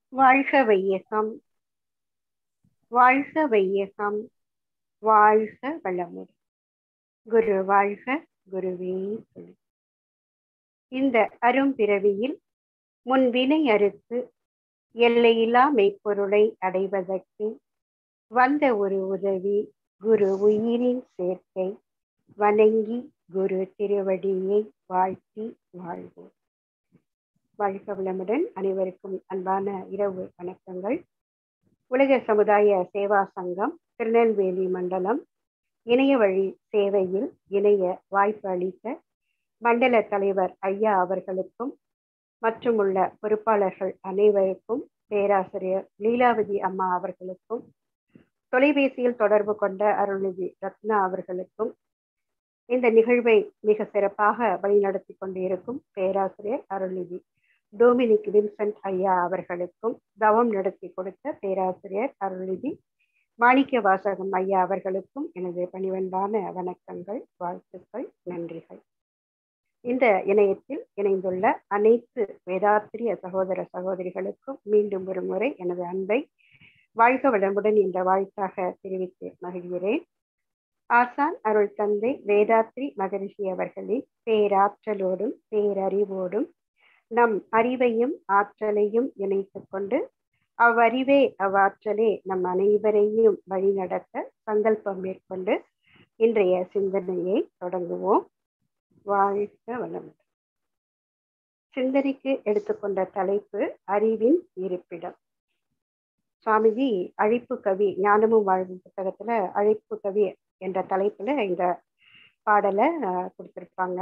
வாழ்க வையகம் வாழ்க வையகம் வாழ்க வளமுடன் குரு வாழ்க குருவே துணை இந்த அரும்பிறவியில் முன்வினை அறுத்து எல்லையில்லா மெய்ப்பொருளை அடைவதற்கு வந்த ஒரு உதவி குரு உயிரின் சேர்க்கை வணங்கி குரு திருவடியை வாழ்த்தி வாழ்வோம் வாழ்க வளமுடன் அனைவருக்கும் அன்பான இரவு வணக்கங்கள் உலக சமுதாய சேவா சங்கம் திருநெல்வேலி மண்டலம் இணைய வழி சேவையில் இணைய வாய்ப்பு அளித்த மண்டல தலைவர் ஐயா அவர்களுக்கும் மற்றும் உள்ள பொறுப்பாளர்கள் அனைவருக்கும் பேராசிரியர் லீலாவதி அம்மா அவர்களுக்கும் தொலைபேசியில் தொடர்பு கொண்ட அருள்நிதி ரத்னா அவர்களுக்கும் இந்த நிகழ்வை மிக சிறப்பாக வழிநடத்தி கொண்டிருக்கும் பேராசிரியர் அருள்நிதி டோமினிக் வின்சென்ட் ஐயா அவர்களுக்கும் தவம் நடத்தி கொடுத்த பேராசிரியர் அருள்நிதி மாணிக்க வாசகம் ஐயா அவர்களுக்கும் எனது பணிவன்பான வணக்கங்கள் வாழ்த்துக்கள் நன்றிகள் இந்த இணையத்தில் இணைந்துள்ள அனைத்து வேதாத்திரிய சகோதர சகோதரிகளுக்கும் மீண்டும் ஒரு முறை எனது அன்பை வாழ்க வளமுடன் என்ற வாழ்த்தாக தெரிவித்து மகிழ்கிறேன் ஆசான் அருள் தந்தை வேதாத்ரி மகரிஷி அவர்களின் பேராற்றலோடும் பேரறிவோடும் நம் அறிவையும் ஆற்றலையும் இணைத்து கொண்டு அவ்வறிவே அவ்வாற்றலே நம் அனைவரையும் வழிநடத்த சங்கல்பம் மேற்கொண்டு இன்றைய சிந்தனையை தொடங்குவோம் வாழ்க வளமுடன் சிந்தனைக்கு எடுத்துக்கொண்ட தலைப்பு அறிவின் இருப்பிடம் சுவாமிஜி அழைப்பு கவி ஞானமும் வாழும் புத்தகத்துல அழைப்பு கவி என்ற தலைப்புல இந்த பாடலை கொடுத்திருப்பாங்க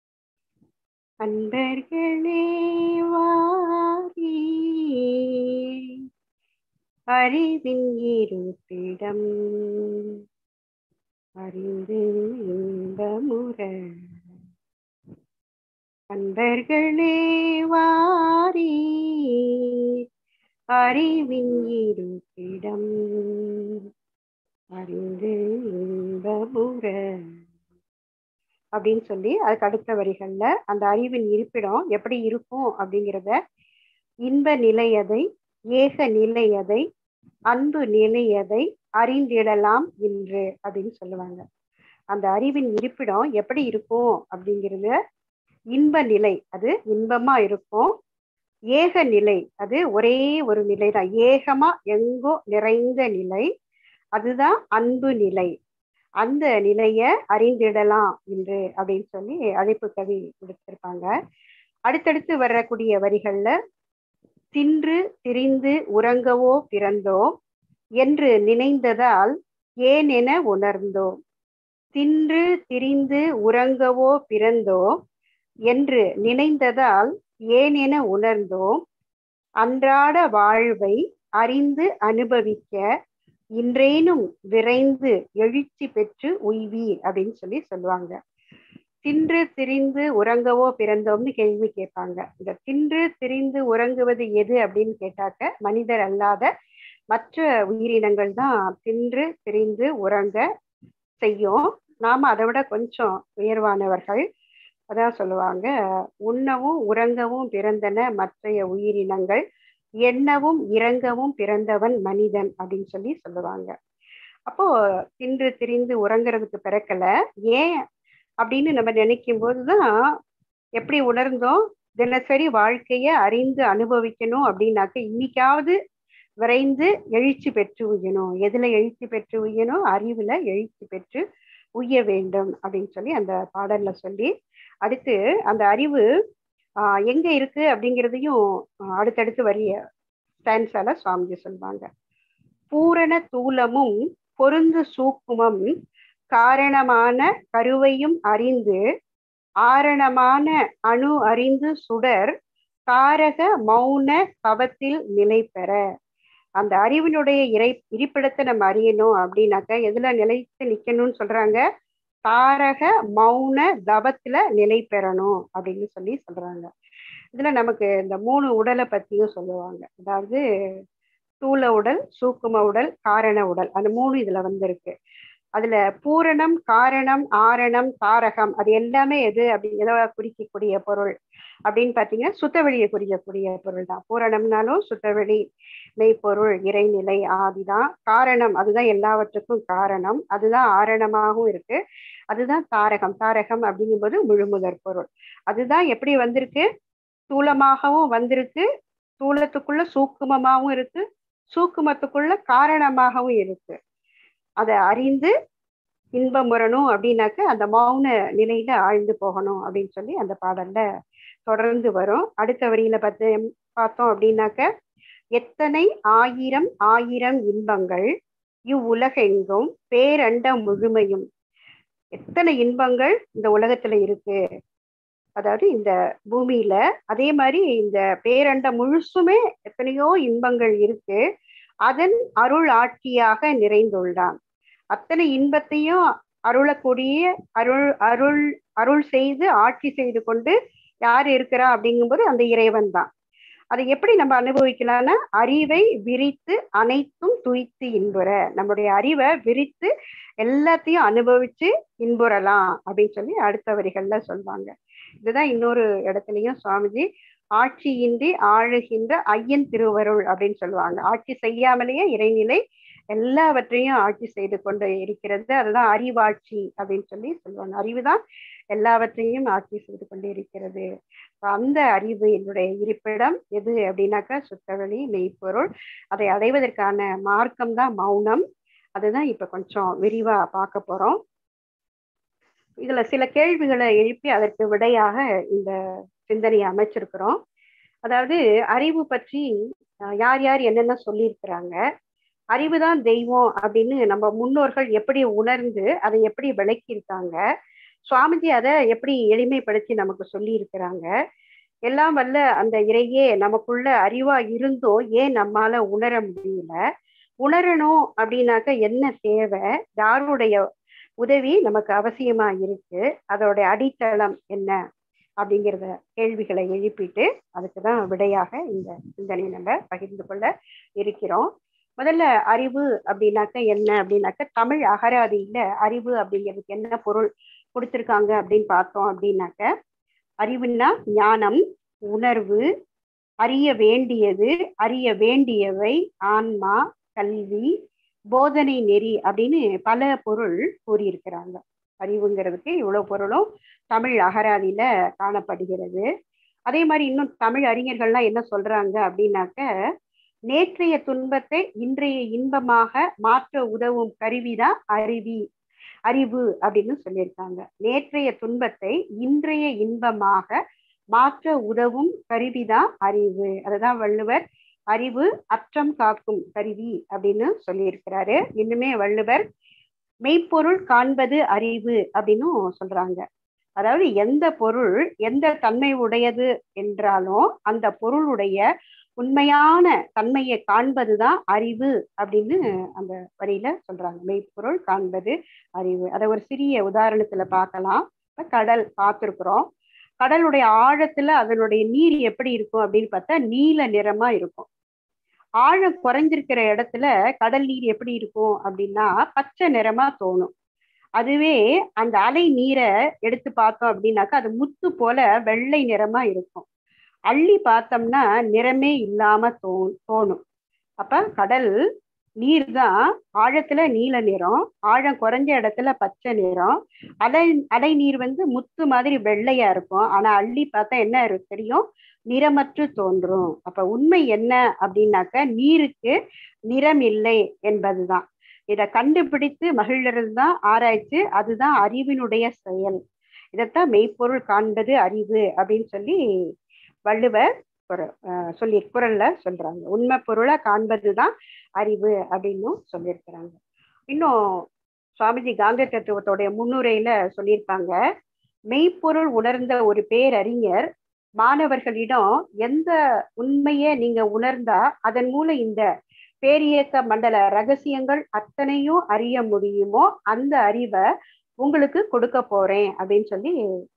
அன்பர்களே வாரி அறிவின் இருப்பிடம் அறிந்து இன்பமுற அன்பர்களே வாரி அறிவின் இருப்பிடம் அறிந்து இன்பமுற அப்படின்னு சொல்லி அதுக்கு அடுத்த வரிகள்ல அந்த அறிவின் இருப்பிடம் எப்படி இருக்கும் அப்படிங்கிறத இன்ப நிலையதை ஏக நிலையதை அன்பு நிலையதை அறிந்திடலாம் இன்று அப்படின்னு சொல்லுவாங்க அந்த அறிவின் இருப்பிடம் எப்படி இருக்கும் அப்படிங்கிறது இன்ப நிலை அது இன்பமா இருக்கும் ஏக நிலை அது ஒரே ஒரு நிலை தான் ஏகமா எங்கோ நிறைந்த நிலை அதுதான் அன்பு நிலை அந்த நிலைய அறிந்திடலாம் என்று அப்படின்னு சொல்லி அழைப்பு கவி கொடுத்திருப்பாங்க அடுத்தடுத்து வரக்கூடிய வரிகள்ல தின்று திரிந்து உறங்கவோ பிறந்தோம் என்று நினைந்ததால் ஏன் என உணர்ந்தோம் தின்று திரிந்து உறங்கவோ பிறந்தோம் என்று நினைந்ததால் ஏன் என உணர்ந்தோம் அன்றாட வாழ்வை அறிந்து அனுபவிக்க இன்றேனும் விரைந்து எழுச்சி பெற்று உய்வீர் அப்படின்னு சொல்லி சொல்லுவாங்க தின்று திரிந்து உறங்கவோ பிறந்தோம்னு கேள்வி கேட்பாங்க இந்த தின்று திரிந்து உறங்குவது எது அப்படின்னு கேட்டாக்க மனிதர் அல்லாத மற்ற உயிரினங்கள் தான் தின்று திரிந்து உறங்க செய்யும் நாம அதை விட கொஞ்சம் உயர்வானவர்கள் அதான் சொல்லுவாங்க உண்ணவும் உறங்கவும் பிறந்தன மற்றைய உயிரினங்கள் எண்ணவும் இறங்கவும் பிறந்தவன் மனிதன் அப்படின்னு சொல்லி சொல்லுவாங்க அப்போ தின்று திரிந்து உறங்குறதுக்கு பிறக்கல ஏன் அப்படின்னு நம்ம நினைக்கும் போதுதான் எப்படி உணர்ந்தோம் தினசரி வாழ்க்கைய அறிந்து அனுபவிக்கணும் அப்படின்னாக்க இன்னைக்காவது விரைந்து எழுச்சி பெற்று உய்யணும் எதுல எழுச்சி பெற்று உய்யணும் அறிவுல எழுச்சி பெற்று உய்ய வேண்டும் அப்படின்னு சொல்லி அந்த பாடல்ல சொல்லி அடுத்து அந்த அறிவு ஆஹ் எங்க இருக்கு அப்படிங்கிறதையும் அடுத்தடுத்து வரிய ஸ்டான்ஸால சுவாமிஜி சொல்லுவாங்க பூரண தூலமும் பொருந்து சூக்குமம் காரணமான கருவையும் அறிந்து ஆரணமான அணு அறிந்து சுடர் காரக மௌன கவத்தில் நிலை பெற அந்த அறிவினுடைய இறை இருப்பிடத்தை நம்ம அறியணும் அப்படின்னாக்க எதுல நிலைத்து நிக்கணும்னு சொல்றாங்க தாரக மௌன தவத்துல நிலை பெறணும் அப்படின்னு சொல்லி சொல்றாங்க இதுல நமக்கு இந்த மூணு உடலை பத்தியும் சொல்லுவாங்க அதாவது ஸ்தூல உடல் சூக்கும உடல் காரண உடல் அந்த மூணு இதுல வந்திருக்கு அதுல பூரணம் காரணம் ஆரணம் தாரகம் அது எல்லாமே எது அப்படி எதை குறிக்கக்கூடிய பொருள் அப்படின்னு பார்த்தீங்கன்னா சுத்தவெளியை குறிக்கக்கூடிய பொருள் தான் பூரணம்னாலும் சுத்தவெளி மெய்ப்பொருள் இறைநிலை ஆதிதான் காரணம் அதுதான் எல்லாவற்றுக்கும் காரணம் அதுதான் ஆரணமாகவும் இருக்கு அதுதான் தாரகம் தாரகம் அப்படிங்கும்போது முழுமுதற் பொருள் அதுதான் எப்படி வந்திருக்கு ஸ்தூலமாகவும் வந்திருக்கு ஸ்தூலத்துக்குள்ள சூக்குமமாகவும் இருக்கு சூக்குமத்துக்குள்ள காரணமாகவும் இருக்கு அதை அறிந்து இன்பம் வரணும் அப்படின்னாக்க அந்த மௌன நிலையில ஆழ்ந்து போகணும் அப்படின்னு சொல்லி அந்த பாடல்ல தொடர்ந்து வரும் அடுத்த வரியில பார்த்து பார்த்தோம் அப்படின்னாக்க எத்தனை ஆயிரம் ஆயிரம் இன்பங்கள் இவ்வுலகெங்கும் பேரண்ட முழுமையும் எத்தனை இன்பங்கள் இந்த உலகத்துல இருக்கு அதாவது இந்த பூமியில அதே மாதிரி இந்த பேரண்ட முழுசுமே எத்தனையோ இன்பங்கள் இருக்கு அதன் அருள் ஆட்சியாக நிறைந்துள்ளான் அத்தனை இன்பத்தையும் அருளக்கூடிய அருள் அருள் அருள் செய்து ஆட்சி செய்து கொண்டு யார் இருக்கிறா அப்படிங்கும்போது அந்த இறைவன் தான் அதை எப்படி நம்ம அனுபவிக்கலாம்னா அறிவை விரித்து அனைத்தும் துய்த்து இன்புற நம்முடைய அறிவை விரித்து எல்லாத்தையும் அனுபவிச்சு இன்புறலாம் அப்படின்னு சொல்லி அடுத்த வரிகள்ல சொல்லுவாங்க இதுதான் இன்னொரு இடத்துலயும் சுவாமிஜி ஆட்சியின்றி ஆளுகின்ற ஐயன் திருவருள் அப்படின்னு சொல்லுவாங்க ஆட்சி செய்யாமலேயே இறைநிலை எல்லாவற்றையும் ஆட்சி செய்து கொண்டு இருக்கிறது அதுதான் அறிவாட்சி அப்படின்னு சொல்லி சொல்லுவாங்க அறிவுதான் எல்லாவற்றையும் ஆட்சி செய்து கொண்டு இருக்கிறது அந்த அறிவு என்னுடைய இருப்பிடம் எது அப்படின்னாக்கா சுத்தவெளி மெய்ப்பொருள் அதை அடைவதற்கான மார்க்கம் தான் மௌனம் அதுதான் இப்ப கொஞ்சம் விரிவா பார்க்க போறோம் இதுல சில கேள்விகளை எழுப்பி அதற்கு விடையாக இந்த சிந்தனையை அமைச்சிருக்கிறோம் அதாவது அறிவு பற்றி யார் யார் என்னென்ன சொல்லியிருக்கிறாங்க அறிவுதான் தெய்வம் அப்படின்னு நம்ம முன்னோர்கள் எப்படி உணர்ந்து அதை எப்படி விளக்கியிருக்காங்க சுவாமிஜி அதை எப்படி எளிமைப்படுத்தி நமக்கு சொல்லி இருக்கிறாங்க எல்லாம் வல்ல அந்த இறையே நமக்குள்ள அறிவா இருந்தோம் ஏன் நம்மால உணர முடியல உணரணும் அப்படின்னாக்க என்ன தேவை யாருடைய உதவி நமக்கு அவசியமா இருக்கு அதோட அடித்தளம் என்ன அப்படிங்கிறத கேள்விகளை எழுப்பிட்டு அதுக்கு தான் விடையாக இந்த சிந்தனை நம்ம பகிர்ந்து கொள்ள இருக்கிறோம் முதல்ல அறிவு அப்படின்னாக்க என்ன அப்படின்னாக்க தமிழ் அகராதியில அறிவு அப்படிங்கிறதுக்கு என்ன பொருள் கொடுத்துருக்காங்க அப்படின்னு பார்த்தோம் அப்படின்னாக்க அறிவுன்னா ஞானம் உணர்வு அறிய வேண்டியது அறிய வேண்டியவை ஆன்மா கல்வி போதனை நெறி அப்படின்னு பல பொருள் கூறியிருக்கிறாங்க அறிவுங்கிறதுக்கு இவ்வளவு பொருளும் தமிழ் அகராதியில காணப்படுகிறது அதே மாதிரி இன்னும் தமிழ் அறிஞர்கள்லாம் என்ன சொல்றாங்க அப்படின்னாக்க நேற்றைய துன்பத்தை இன்றைய இன்பமாக மாற்ற உதவும் கருவிதான் அறிவி அறிவு அப்படின்னு சொல்லியிருக்காங்க நேற்றைய துன்பத்தை இன்றைய இன்பமாக மாற்ற உதவும் கருவிதான் அறிவு அதுதான் வள்ளுவர் அறிவு அற்றம் காக்கும் கருவி அப்படின்னு சொல்லியிருக்கிறாரு இன்னுமே வள்ளுவர் மெய்ப்பொருள் காண்பது அறிவு அப்படின்னும் சொல்றாங்க அதாவது எந்த பொருள் எந்த தன்மை உடையது என்றாலும் அந்த பொருளுடைய உண்மையான தன்மையை காண்பதுதான் அறிவு அப்படின்னு அந்த வரியில சொல்றாங்க மெய்ப்பொருள் காண்பது அறிவு அதை ஒரு சிறிய உதாரணத்துல பார்க்கலாம் இப்ப கடல் பார்த்துருக்குறோம் கடலுடைய ஆழத்துல அதனுடைய நீர் எப்படி இருக்கும் அப்படின்னு பார்த்தா நீல நிறமா இருக்கும் ஆழம் குறைஞ்சிருக்கிற இடத்துல கடல் நீர் எப்படி இருக்கும் அப்படின்னா பச்சை நிறமா தோணும் அதுவே அந்த அலை நீரை எடுத்து பார்த்தோம் அப்படின்னாக்கா அது முத்து போல வெள்ளை நிறமா இருக்கும் அள்ளி பார்த்தோம்னா நிறமே இல்லாம தோ தோணும் அப்ப கடல் நீர் தான் ஆழத்துல நீல நிறம் ஆழம் குறைஞ்ச இடத்துல பச்சை நிறம் அலை அலை நீர் வந்து முத்து மாதிரி வெள்ளையா இருக்கும் ஆனா அள்ளி பார்த்தா என்ன தெரியும் நிறமற்று தோன்றும் அப்ப உண்மை என்ன அப்படின்னாக்க நீருக்கு நிறம் இல்லை என்பதுதான் இதை கண்டுபிடித்து மகிழறது தான் ஆராய்ச்சி அதுதான் அறிவினுடைய செயல் இதைத்தான் மெய்ப்பொருள் காண்பது அறிவு அப்படின்னு சொல்லி வள்ளுவர் சொல்லி குரல்ல சொல்றாங்க உண்மை பொருளை காண்பதுதான் அறிவு அப்படின்னும் சொல்லியிருக்கிறாங்க இன்னும் சுவாமிஜி காந்த தத்துவத்தோடைய முன்னுரையில சொல்லியிருப்பாங்க மெய்ப்பொருள் உணர்ந்த ஒரு பேரறிஞர் மாணவர்களிடம் எந்த உண்மையை நீங்க உணர்ந்தா அதன் மூலம் இந்த பேரியக்க மண்டல ரகசியங்கள் அத்தனையும் அறிய முடியுமோ அந்த அறிவை உங்களுக்கு கொடுக்க போறேன் அப்படின்னு சொல்லி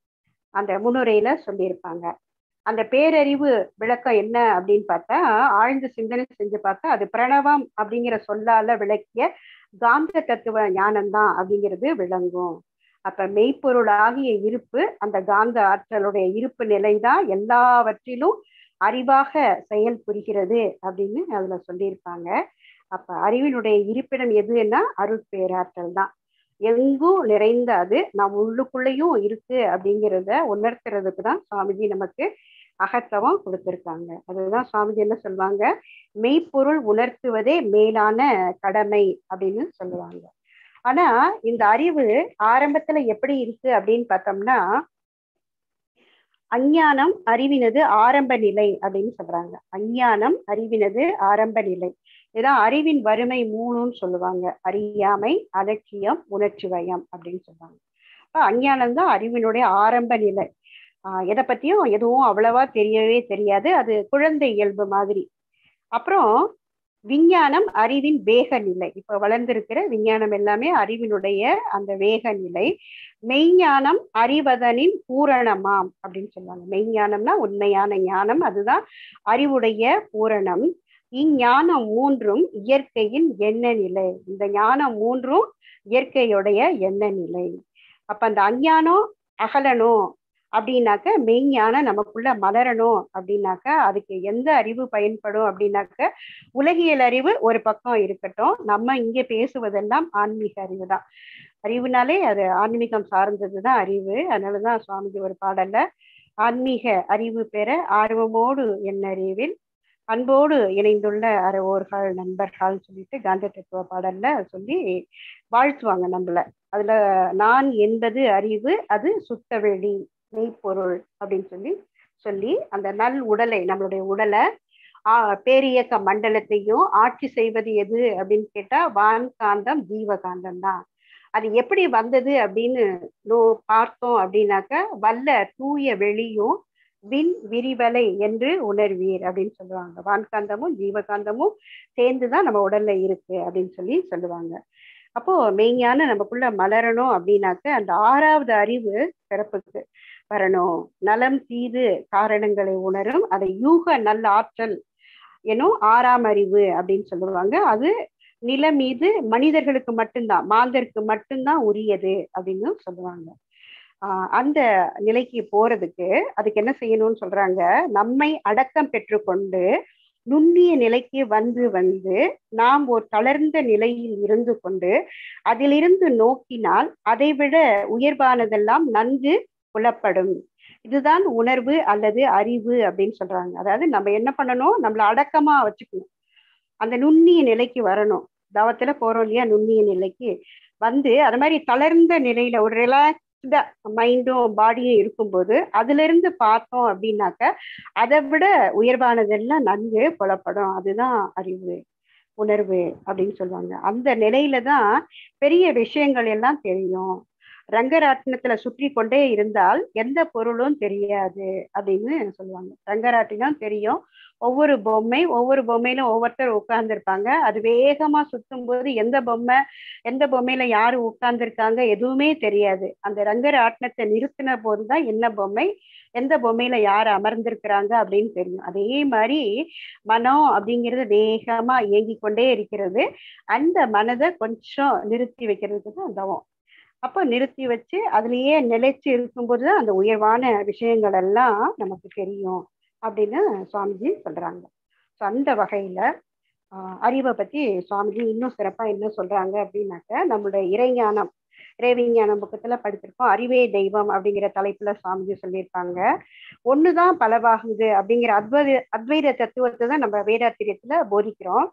அந்த முன்னுரையில சொல்லியிருப்பாங்க அந்த பேரறிவு விளக்கம் என்ன அப்படின்னு பார்த்தா ஆழ்ந்து சிந்தனை செஞ்சு பார்த்தா அது பிரணவம் அப்படிங்கிற சொல்லால விளக்கிய காந்த தத்துவ ஞானம்தான் அப்படிங்கிறது விளங்கும் அப்ப மெய்ப்பொருளாகிய இருப்பு அந்த காந்த ஆற்றலுடைய இருப்பு நிலைதான் எல்லாவற்றிலும் அறிவாக செயல் புரிகிறது அப்படின்னு அதுல சொல்லியிருப்பாங்க அப்ப அறிவினுடைய இருப்பிடம் எதுன்னா அருட்பேராற்றல் தான் எங்கும் நிறைந்த அது நம் உள்ளுக்குள்ளேயும் இருக்கு அப்படிங்கிறத உணர்த்துறதுக்கு தான் சுவாமிஜி நமக்கு அகத்தவம் கொடுத்திருக்காங்க அதுதான் சுவாமிஜி என்ன சொல்லுவாங்க மெய்ப்பொருள் உணர்த்துவதே மேலான கடமை அப்படின்னு சொல்லுவாங்க ஆனா இந்த அறிவு ஆரம்பத்துல எப்படி இருக்கு அப்படின்னு பார்த்தோம்னா அஞ்ஞானம் அறிவினது ஆரம்ப நிலை அப்படின்னு சொல்றாங்க அஞ்ஞானம் அறிவினது ஆரம்ப நிலை இதான் அறிவின் வறுமை மூணுன்னு சொல்லுவாங்க அறியாமை அலட்சியம் உணர்ச்சி வயம் அப்படின்னு சொல்லுவாங்க இப்போ அஞ்ஞானம் தான் அறிவினுடைய ஆரம்ப நிலை ஆஹ் எதை பத்தியும் எதுவும் அவ்வளவா தெரியவே தெரியாது அது குழந்தை இயல்பு மாதிரி அப்புறம் விஞ்ஞானம் அறிவின் வேக நிலை இப்ப வளர்ந்திருக்கிற விஞ்ஞானம் எல்லாமே அறிவினுடைய அந்த வேக நிலை மெய்ஞானம் அறிவதனின் பூரணமாம் அப்படின்னு சொல்லுவாங்க மெய்ஞானம்னா உண்மையான ஞானம் அதுதான் அறிவுடைய பூரணம் இஞ்ஞானம் மூன்றும் இயற்கையின் எண்ண நிலை இந்த ஞானம் மூன்றும் இயற்கையுடைய எண்ண நிலை அப்ப அந்த அஞ்ஞானம் அகலணும் அப்படின்னாக்க மெய்ஞானம் நமக்குள்ள மலரணும் அப்படின்னாக்க அதுக்கு எந்த அறிவு பயன்படும் அப்படின்னாக்க உலகியல் அறிவு ஒரு பக்கம் இருக்கட்டும் நம்ம இங்க பேசுவதெல்லாம் ஆன்மீக அறிவு தான் அறிவுனாலே அது ஆன்மீகம் சார்ந்ததுதான் அறிவு அதனாலதான் சுவாமிஜி ஒரு பாடல்ல ஆன்மீக அறிவு பெற ஆர்வமோடு என் அறிவில் அன்போடு இணைந்துள்ள அறவோர்கள் நண்பர்கள் சொல்லிட்டு காந்த தத்துவ பாடல்ல சொல்லி வாழ்த்துவாங்க நம்மள அதுல நான் என்பது அறிவு அது சுத்தவெளி மெய்ப்பொருள் அப்படின்னு சொல்லி சொல்லி அந்த நல் உடலை நம்மளுடைய உடலை ஆஹ் பேரியக்க மண்டலத்தையும் ஆட்சி செய்வது எது அப்படின்னு கேட்டா வான்காந்தம் ஜீவகாந்தம் தான் அது எப்படி வந்தது அப்படின்னு நோ பார்த்தோம் அப்படின்னாக்க வல்ல தூய வெளியும் விண் விரிவலை என்று உணர்வீர் அப்படின்னு சொல்லுவாங்க வான்காந்தமும் ஜீவகாந்தமும் சேர்ந்துதான் நம்ம உடல்ல இருக்கு அப்படின்னு சொல்லி சொல்லுவாங்க அப்போ மெய்ஞான நமக்குள்ள மலரணும் அப்படின்னாக்க அந்த ஆறாவது அறிவு பிறப்புக்கு வரணும் நலம் தீது காரணங்களை உணரும் அதை யூக நல்ல ஆற்றல் எனும் ஆறாம் அறிவு அப்படின்னு சொல்லுவாங்க அது நில மீது மனிதர்களுக்கு மட்டும்தான் மாந்தருக்கு மட்டும்தான் உரியது அப்படின்னு சொல்லுவாங்க ஆஹ் அந்த நிலைக்கு போறதுக்கு அதுக்கு என்ன செய்யணும்னு சொல்றாங்க நம்மை அடக்கம் பெற்றுக்கொண்டு நுண்ணிய நிலைக்கு வந்து வந்து நாம் ஒரு தளர்ந்த நிலையில் இருந்து கொண்டு அதிலிருந்து நோக்கினால் அதைவிட உயர்வானதெல்லாம் நன்கு புலப்படும் இதுதான் உணர்வு அல்லது அறிவு அப்படின்னு சொல்றாங்க அதாவது நம்ம என்ன பண்ணணும் நம்மள அடக்கமா வச்சுக்கணும் அந்த நுண்ணிய நிலைக்கு வரணும் தவத்துல போறோம் இல்லையா நுண்ணிய நிலைக்கு வந்து அது மாதிரி தளர்ந்த நிலையில ஒரு ரிலாக்ஸ்டா மைண்டும் பாடியும் இருக்கும்போது அதுல இருந்து பார்த்தோம் அப்படின்னாக்க அதை விட உயர்வானதெல்லாம் நன்கு புலப்படும் அதுதான் அறிவு உணர்வு அப்படின்னு சொல்லுவாங்க அந்த நிலையில தான் பெரிய விஷயங்கள் எல்லாம் தெரியும் ரங்கராட்டினத்துல சுற்றி கொண்டே இருந்தால் எந்த பொருளும் தெரியாது அப்படின்னு சொல்லுவாங்க ரங்கராட்டினம் தெரியும் ஒவ்வொரு பொம்மை ஒவ்வொரு பொம்மையிலும் ஒவ்வொருத்தர் உட்கார்ந்துருப்பாங்க அது வேகமா சுத்தும் போது எந்த பொம்மை எந்த பொம்மையில யாரு உட்கார்ந்துருக்காங்க எதுவுமே தெரியாது அந்த ரங்கராட்டினத்தை நிறுத்தின போதுதான் என்ன பொம்மை எந்த பொம்மையில யார் அமர்ந்திருக்கிறாங்க அப்படின்னு தெரியும் அதே மாதிரி மனம் அப்படிங்கிறது வேகமா இயங்கி கொண்டே இருக்கிறது அந்த மனதை கொஞ்சம் நிறுத்தி வைக்கிறதுக்கு தான் தவம் அப்போ நிறுத்தி வச்சு அதுலயே நிலைச்சு இருக்கும்போது தான் அந்த உயர்வான விஷயங்கள் எல்லாம் நமக்கு தெரியும் அப்படின்னு சுவாமிஜி சொல்றாங்க ஸோ அந்த வகையில ஆஹ் அறிவை பத்தி சுவாமிஜி இன்னும் சிறப்பா என்ன சொல்றாங்க அப்படின்னாக்க நம்மளுடைய இறைஞானம் இறைவிஞ்ஞானம் புக்கத்துல படிச்சிருக்கோம் அறிவே தெய்வம் அப்படிங்கிற தலைப்புல சுவாமிஜி சொல்லியிருப்பாங்க ஒண்ணுதான் பலவாகுது அப்படிங்கிற அத்வைத அத்வைத தத்துவத்தை தான் நம்ம வேதாத்திரியத்துல போதிக்கிறோம்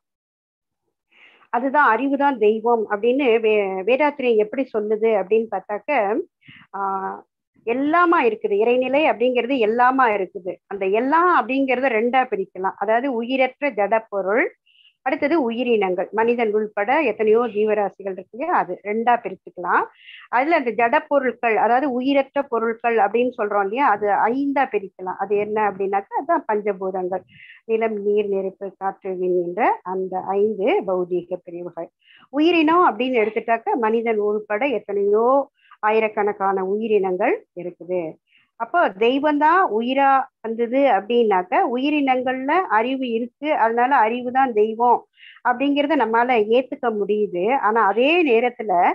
அதுதான் அறிவுதான் தெய்வம் அப்படின்னு வே வேதாத்திரியம் எப்படி சொல்லுது அப்படின்னு பார்த்தாக்க ஆஹ் எல்லாமா இருக்குது இறைநிலை அப்படிங்கிறது எல்லாமா இருக்குது அந்த எல்லாம் அப்படிங்கிறத ரெண்டா பிரிக்கலாம் அதாவது உயிரற்ற ஜடப்பொருள் அடுத்தது உயிரினங்கள் மனிதன் உள்பட எத்தனையோ ஜீவராசிகள் இருக்கு அது ரெண்டா பிரிச்சுக்கலாம் அதுல அந்த ஜடப்பொருட்கள் அதாவது உயிரற்ற பொருட்கள் அப்படின்னு சொல்றோம் இல்லையா அது ஐந்தா பிரிக்கலாம் அது என்ன அப்படின்னாக்கா அதுதான் பஞ்சபூதங்கள் நிலம் நீர் நெருப்பு காற்று விண் என்ற அந்த ஐந்து பௌதீக பிரிவுகள் உயிரினம் அப்படின்னு எடுத்துட்டாக்க மனிதன் உள்பட எத்தனையோ ஆயிரக்கணக்கான உயிரினங்கள் இருக்குது அப்போ தெய்வம் தான் உயிரா வந்தது அப்படின்னாக்க உயிரினங்கள்ல அறிவு இருக்கு அதனால அறிவு தான் தெய்வம் அப்படிங்கிறத நம்மளால ஏத்துக்க முடியுது ஆனா அதே நேரத்துல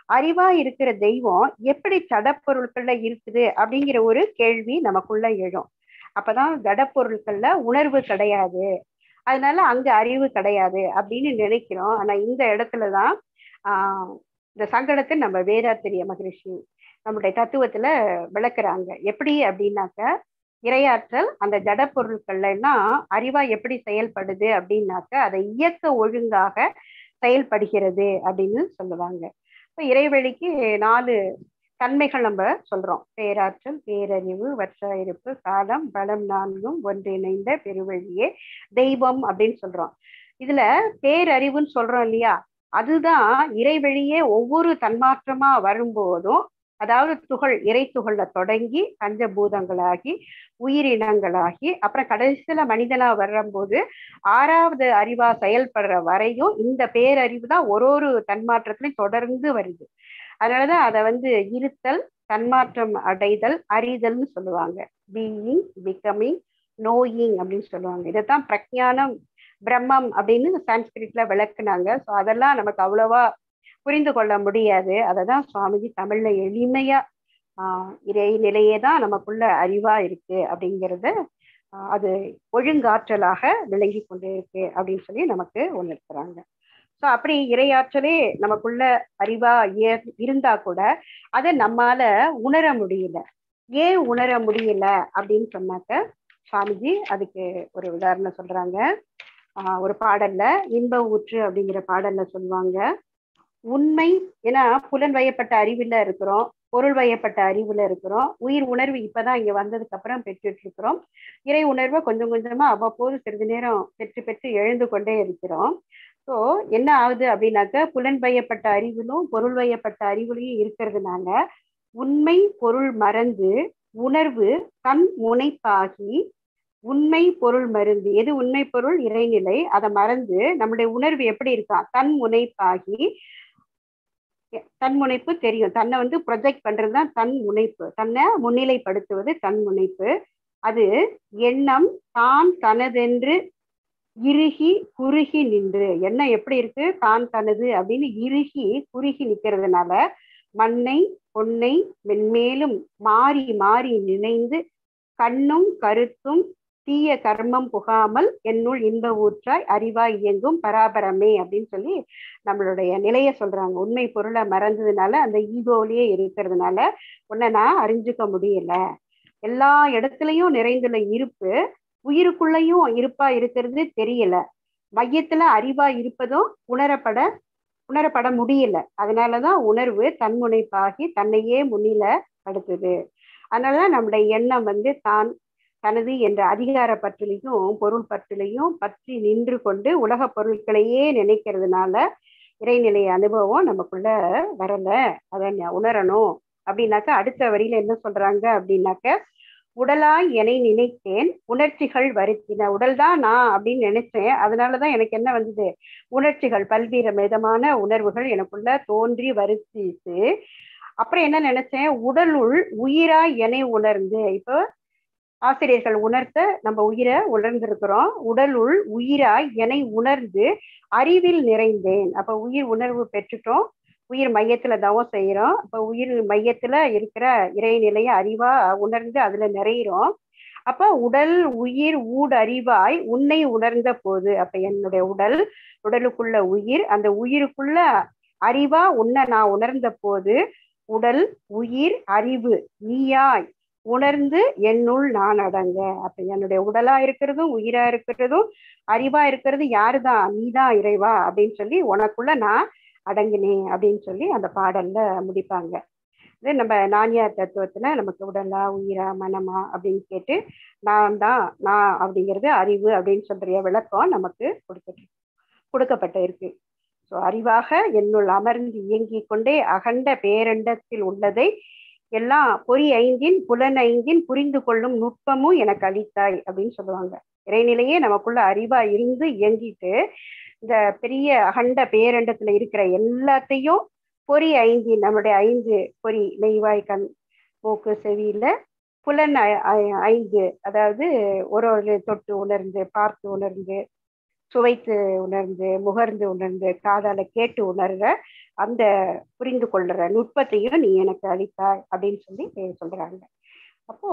அறிவா இருக்கிற தெய்வம் எப்படி ஜடப்பொருட்கள்ல இருக்குது அப்படிங்கிற ஒரு கேள்வி நமக்குள்ள எழும் அப்பதான் ஜடப்பொருட்கள்ல உணர்வு கிடையாது அதனால அங்க அறிவு கிடையாது அப்படின்னு நினைக்கிறோம் ஆனா இந்த இடத்துலதான் ஆஹ் இந்த சங்கடத்தை நம்ம வேதாத்திரிய மகரிஷி நம்முடைய தத்துவத்துல விளக்குறாங்க எப்படி அப்படின்னாக்க இரையாற்றல் அந்த ஜட பொருட்கள்ல எல்லாம் அறிவா எப்படி செயல்படுது அப்படின்னாக்க அதை இயக்க ஒழுங்காக செயல்படுகிறது அப்படின்னு சொல்லுவாங்க இப்போ இறைவெளிக்கு நாலு தன்மைகள் நம்ம சொல்றோம் பேராற்றல் பேரறிவு வற்ற இருப்பு காலம் பலம் நான்கும் ஒன்றிணைந்த பெருவழியே தெய்வம் அப்படின்னு சொல்றோம் இதுல பேரறிவுன்னு சொல்றோம் இல்லையா அதுதான் இறைவெளியே ஒவ்வொரு தன்மாற்றமா வரும்போதும் அதாவது துகள் இறை துகள்ல தொடங்கி பஞ்சபூதங்களாகி உயிரினங்களாகி அப்புறம் கடைசியில மனிதனா வரும்போது ஆறாவது அறிவா செயல்படுற வரையும் இந்த பேரறிவு தான் ஒரு ஒரு தன்மாற்றத்திலையும் தொடர்ந்து வருது அதனாலதான் அதை வந்து இருத்தல் தன்மாற்றம் அடைதல் அறிதல்னு சொல்லுவாங்க பீயிங் பிகமிங் நோயிங் அப்படின்னு சொல்லுவாங்க இதைத்தான் பிரக்ஞானம் பிரம்மம் அப்படின்னு சான்ஸ்கிரிட்ல விளக்குனாங்க ஸோ அதெல்லாம் நமக்கு அவ்வளவா புரிந்து கொள்ள முடியாது அதை தான் சுவாமிஜி தமிழ்ல எளிமையா ஆஹ் இறை நிலையே தான் நமக்குள்ள அறிவா இருக்கு அப்படிங்கிறத அது ஒழுங்காற்றலாக விளங்கி கொண்டு இருக்கு அப்படின்னு சொல்லி நமக்கு உணர்த்துறாங்க ஸோ அப்படி இறையாற்றலே நமக்குள்ள அறிவா இருந்தா கூட அதை நம்மால உணர முடியல ஏன் உணர முடியல அப்படின்னு சொன்னாக்க சுவாமிஜி அதுக்கு ஒரு உதாரணம் சொல்றாங்க ஆஹ் ஒரு பாடல்ல இன்ப ஊற்று அப்படிங்கிற பாடல்ல சொல்லுவாங்க உண்மை ஏன்னா புலன் வயப்பட்ட அறிவுல இருக்கிறோம் பொருள் வயப்பட்ட அறிவுல இருக்கிறோம் உயிர் உணர்வு இப்பதான் இங்க வந்ததுக்கு அப்புறம் பெற்றுட்டு இருக்கிறோம் இறை உணர்வை கொஞ்சம் கொஞ்சமா அவ்வப்போது சிறிது நேரம் பெற்று பெற்று எழுந்து கொண்டே இருக்கிறோம் ஸோ என்ன ஆகுது அப்படின்னாக்க புலன் வயப்பட்ட அறிவிலும் பொருள் வயப்பட்ட அறிவுலையும் இருக்கிறதுனால உண்மை பொருள் மறந்து உணர்வு தன் முனைப்பாகி உண்மை பொருள் மருந்து எது உண்மை பொருள் இறைநிலை அதை மறந்து நம்முடைய உணர்வு எப்படி இருக்கா தன் முனைப்பாகி தன் முனைப்பு தெரியும் தன்னை வந்து ப்ரொஜெக்ட் பண்றதுதான் தன் முனைப்பு தன்னை முன்னிலைப்படுத்துவது தன் முனைப்பு அது எண்ணம் தான் தனதென்று இறுகி குறுகி நின்று எண்ணம் எப்படி இருக்கு தான் தனது அப்படின்னு இறுகி குறுகி நிக்கிறதுனால மண்ணை பொன்னை மென்மேலும் மாறி மாறி நினைந்து கண்ணும் கருத்தும் தீய கர்மம் புகாமல் என்னுள் இன்ப ஊற்றாய் அறிவாய் இயங்கும் பராபரமே அப்படின்னு சொல்லி நம்மளுடைய நிலைய சொல்றாங்க உண்மை பொருளை மறந்ததுனால அந்த ஈகோலயே இருக்கிறதுனால உன்னை நான் அறிஞ்சுக்க முடியல எல்லா இடத்துலயும் நிறைந்துள்ள இருப்பு உயிருக்குள்ளயும் இருப்பா இருக்கிறது தெரியல மையத்துல அறிவா இருப்பதும் உணரப்பட உணரப்பட முடியல அதனாலதான் உணர்வு தன்முனைப்பாகி தன்னையே முன்னில படுத்துது அதனாலதான் நம்முடைய எண்ணம் வந்து தான் தனது என்ற அதிகார பற்றிலையும் பொருள் பற்றிலையும் பற்றி நின்று கொண்டு உலக பொருட்களையே நினைக்கிறதுனால இறைநிலை அனுபவம் நமக்குள்ள வரல அதை உணரணும் அப்படின்னாக்க அடுத்த வரியில என்ன சொல்றாங்க அப்படின்னாக்க உடலாய் என்னை நினைத்தேன் உணர்ச்சிகள் வருத்தின உடல் தான் நான் அப்படின்னு நினைச்சேன் அதனாலதான் எனக்கு என்ன வந்தது உணர்ச்சிகள் பல்வேறு விதமான உணர்வுகள் எனக்குள்ள தோன்றி வருத்திச்சு அப்புறம் என்ன நினைச்சேன் உடலுள் உயிராய் என்னை உணர்ந்து இப்போ ஆசிரியர்கள் உணர்த்த நம்ம உயிரை உணர்ந்திருக்கிறோம் உடலுள் உயிராய் என்னை உணர்ந்து அறிவில் நிறைந்தேன் அப்ப உயிர் உணர்வு பெற்றுட்டோம் உயிர் மையத்துல தவம் செய்யறோம் அப்ப உயிர் மையத்துல இருக்கிற இறைநிலைய அறிவா உணர்ந்து அதுல நிறையிறோம் அப்ப உடல் உயிர் ஊடு அறிவாய் உன்னை உணர்ந்த போது அப்ப என்னுடைய உடல் உடலுக்குள்ள உயிர் அந்த உயிருக்குள்ள அறிவா உன்னை நான் உணர்ந்த போது உடல் உயிர் அறிவு நீயாய் உணர்ந்து என்னுள் நான் அடங்க அப்ப என்னுடைய உடலா இருக்கிறதும் உயிரா இருக்கிறதும் அறிவா இருக்கிறது யாருதான் நீதான் இறைவா அப்படின்னு சொல்லி உனக்குள்ள நான் அடங்கினேன் அப்படின்னு சொல்லி அந்த பாடல்ல முடிப்பாங்க இது நம்ம நானியார் தத்துவத்துல நமக்கு உடலா உயிரா மனமா அப்படின்னு கேட்டு நான் தான் நான் அப்படிங்கிறது அறிவு அப்படின்னு சொல்ற விளக்கம் நமக்கு கொடுத்துட்டு கொடுக்கப்பட்டு இருக்கு ஸோ அறிவாக என்னுள் அமர்ந்து இயங்கிக் கொண்டே அகண்ட பேரண்டத்தில் உள்ளதை எல்லாம் பொறி ஐந்தின் புலன் ஐந்தின் புரிந்து கொள்ளும் நுட்பமும் எனக்கு அளித்தாய் அப்படின்னு சொல்லுவாங்க இறைநிலையே நமக்குள்ள அறிவா இருந்து இயங்கிட்டு இந்த பெரிய அகண்ட பேரண்டத்துல இருக்கிற எல்லாத்தையும் பொறி ஐந்தின் நம்மளுடைய ஐந்து பொறி மெய்வாய் கண் மூக்கு செவியில புலன் ஐந்து அதாவது ஒரு ஒரு தொட்டு உணர்ந்து பார்த்து உணர்ந்து சுவைத்து உணர்ந்து முகர்ந்து உணர்ந்து காதால கேட்டு உணர்ற அந்த புரிந்து கொள்ற நுட்பத்தையும் நீ எனக்கு அளித்தாய் அப்படின்னு சொல்லி சொல்றாங்க அப்போ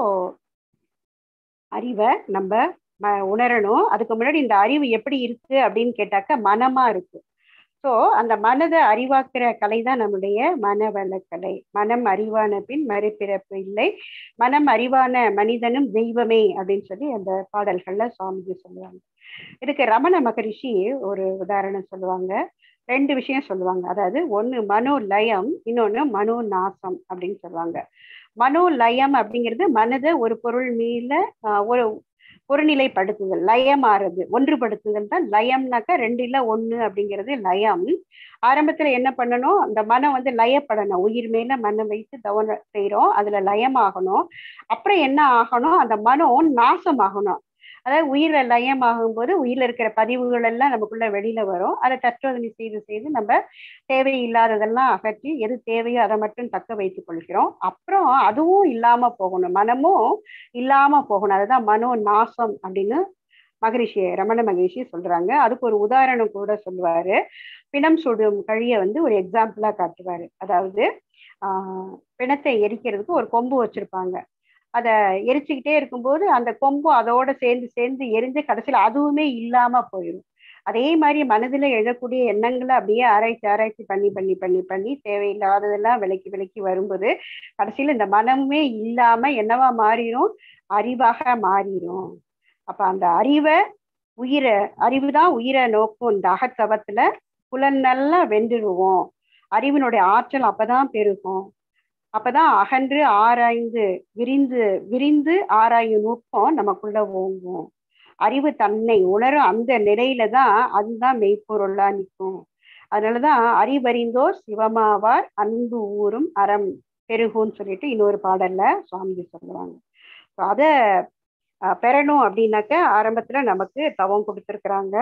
அறிவை நம்ம ம உணரணும் அதுக்கு முன்னாடி இந்த அறிவு எப்படி இருக்கு அப்படின்னு கேட்டாக்க மனமா இருக்கு ஸோ அந்த மனதை அறிவாக்குற கலை தான் நம்முடைய மனவளக்கலை மனம் அறிவான பின் மறுபிறப்பு இல்லை மனம் அறிவான மனிதனும் தெய்வமே அப்படின்னு சொல்லி அந்த பாடல்கள்ல சுவாமிஜி சொல்லுவாங்க இதுக்கு ரமண மகரிஷி ஒரு உதாரணம் சொல்லுவாங்க ரெண்டு விஷயம் சொல்லுவாங்க அதாவது ஒன்று மனோ லயம் இன்னொன்று மனோ நாசம் அப்படின்னு சொல்லுவாங்க மனோ லயம் அப்படிங்கிறது மனதை ஒரு பொருள் மீத ஒரு ஒருநிலைப்படுத்துதல் லயமாறது ஒன்றுபடுத்துதல் தான் லயம்னாக்கா ரெண்டு இல்ல ஒண்ணு அப்படிங்கிறது லயம் ஆரம்பத்துல என்ன பண்ணணும் அந்த மனம் வந்து லயப்படணும் உயிர் மேல மனம் வைத்து தவன செய்யறோம் அதுல லயமாகணும் அப்புறம் என்ன ஆகணும் அந்த மனம் நாசமாகணும் அதாவது உயிர லயமாகும் போது உயிரில் இருக்கிற பதிவுகள் எல்லாம் நமக்குள்ள வெளியில வரும் அதை தற்சோதனை செய்து செய்து நம்ம தேவையில்லாததெல்லாம் அகற்றி எது தேவையோ அதை மட்டும் தக்க வைத்துக் கொள்கிறோம் அப்புறம் அதுவும் இல்லாம போகணும் மனமும் இல்லாம போகணும் அதுதான் மனோ நாசம் அப்படின்னு மகரிஷி ரமண மகரிஷி சொல்றாங்க அதுக்கு ஒரு உதாரணம் கூட சொல்லுவாரு பிணம் சுடும் கழிய வந்து ஒரு எக்ஸாம்பிளா காட்டுவாரு அதாவது ஆஹ் பிணத்தை எரிக்கிறதுக்கு ஒரு கொம்பு வச்சிருப்பாங்க அதை எரிச்சுக்கிட்டே இருக்கும்போது அந்த கொம்பு அதோட சேர்ந்து சேர்ந்து எரிஞ்சு கடைசியில் அதுவுமே இல்லாம போயிடும் அதே மாதிரி மனதில் எழக்கூடிய எண்ணங்களை அப்படியே ஆராய்ச்சி ஆராய்ச்சி பண்ணி பண்ணி பண்ணி பண்ணி தேவையில்லாததெல்லாம் விலக்கி விலக்கி வரும்போது கடைசியில் இந்த மனமே இல்லாம என்னவா மாறிடும் அறிவாக மாறிடும் அப்ப அந்த அறிவை உயிரை அறிவு தான் உயிரை நோக்கும் இந்த அகத்தவத்துல புலனெல்லாம் வென்றுடுவோம் அறிவினுடைய ஆற்றல் அப்பதான் பெருகும் அப்பதான் அகன்று ஆராய்ந்து விரிந்து விரிந்து ஆராயும் நுட்பம் நமக்குள்ள ஓங்கும் அறிவு தன்னை உணரும் அந்த நிலையில தான் அதுதான் மெய்ப்பொருளா நிற்கும் அதனாலதான் அறிவறிந்தோர் சிவமாவார் அன்பு ஊரும் அறம் பெருகும்னு சொல்லிட்டு இன்னொரு பாடல்ல சுவாமிஜி சொல்லுவாங்க அத பெறணும் அப்படின்னாக்க ஆரம்பத்துல நமக்கு தவம் கொடுத்துருக்குறாங்க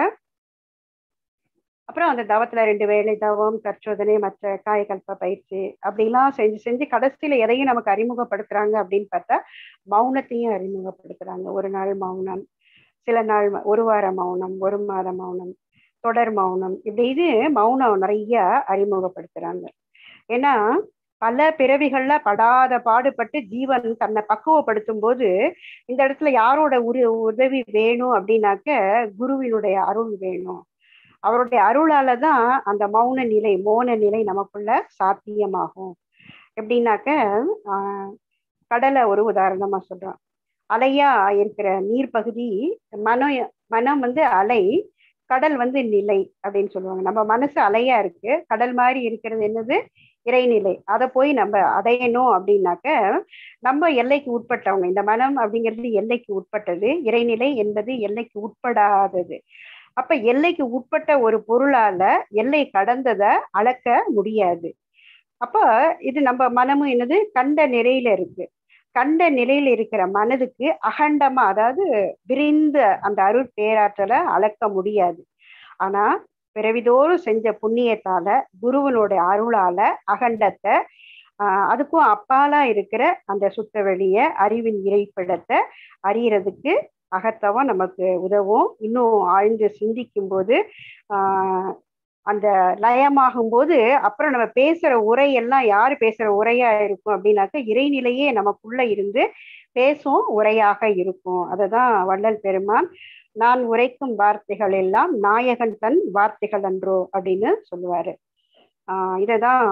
அப்புறம் அந்த தவத்துல ரெண்டு வேலை தவம் தற்சோதனை மற்ற காயகல்ப பயிற்சி அப்படிலாம் செஞ்சு செஞ்சு கடைசியில எதையும் நமக்கு அறிமுகப்படுத்துறாங்க அப்படின்னு பார்த்தா மௌனத்தையும் அறிமுகப்படுத்துறாங்க ஒரு நாள் மௌனம் சில நாள் ஒரு வார மௌனம் ஒரு மாத மௌனம் தொடர் மௌனம் இப்படி இது மௌனம் நிறைய அறிமுகப்படுத்துறாங்க ஏன்னா பல பிறவிகள்ல படாத பாடுபட்டு ஜீவன் தன்னை பக்குவப்படுத்தும் போது இந்த இடத்துல யாரோட உரு உதவி வேணும் அப்படின்னாக்க குருவினுடைய அருள் வேணும் அவருடைய அருளால தான் அந்த மௌன நிலை மோன நிலை நமக்குள்ள சாத்தியமாகும் எப்படின்னாக்க ஆஹ் கடலை ஒரு உதாரணமா சொல்றோம் அலையா இருக்கிற நீர் பகுதி மனம் மனம் வந்து அலை கடல் வந்து நிலை அப்படின்னு சொல்லுவாங்க நம்ம மனசு அலையா இருக்கு கடல் மாதிரி இருக்கிறது என்னது இறைநிலை அதை போய் நம்ம அடையணும் அப்படின்னாக்க நம்ம எல்லைக்கு உட்பட்டவங்க இந்த மனம் அப்படிங்கிறது எல்லைக்கு உட்பட்டது இறைநிலை என்பது எல்லைக்கு உட்படாதது அப்ப எல்லைக்கு உட்பட்ட ஒரு பொருளால எல்லை கடந்ததை அளக்க முடியாது அப்ப இது நம்ம மனமும் என்னது கண்ட நிலையில இருக்கு கண்ட நிலையில இருக்கிற மனதுக்கு அகண்டமா அதாவது விரிந்த அந்த அருள் பேராற்றலை அளக்க முடியாது ஆனா பிறவிதோறும் செஞ்ச புண்ணியத்தால குருவனுடைய அருளால அகண்டத்தை ஆஹ் அதுக்கும் அப்பாலா இருக்கிற அந்த சுத்த வெளிய அறிவின் இறைப்பிடத்தை அறியறதுக்கு அகத்தவம் நமக்கு உதவும் இன்னும் ஆழ்ந்து சிந்திக்கும் போது ஆஹ் அந்த லயமாகும் போது அப்புறம் நம்ம பேசுற உரையெல்லாம் யாரு பேசுற உரையா இருக்கும் அப்படின்னாக்க இறைநிலையே நமக்குள்ள இருந்து பேசும் உரையாக இருக்கும் அததான் வள்ளல் பெருமான் நான் உரைக்கும் வார்த்தைகள் எல்லாம் நாயகன் தன் வார்த்தைகள் அன்றோ அப்படின்னு சொல்லுவாரு ஆஹ் இததான்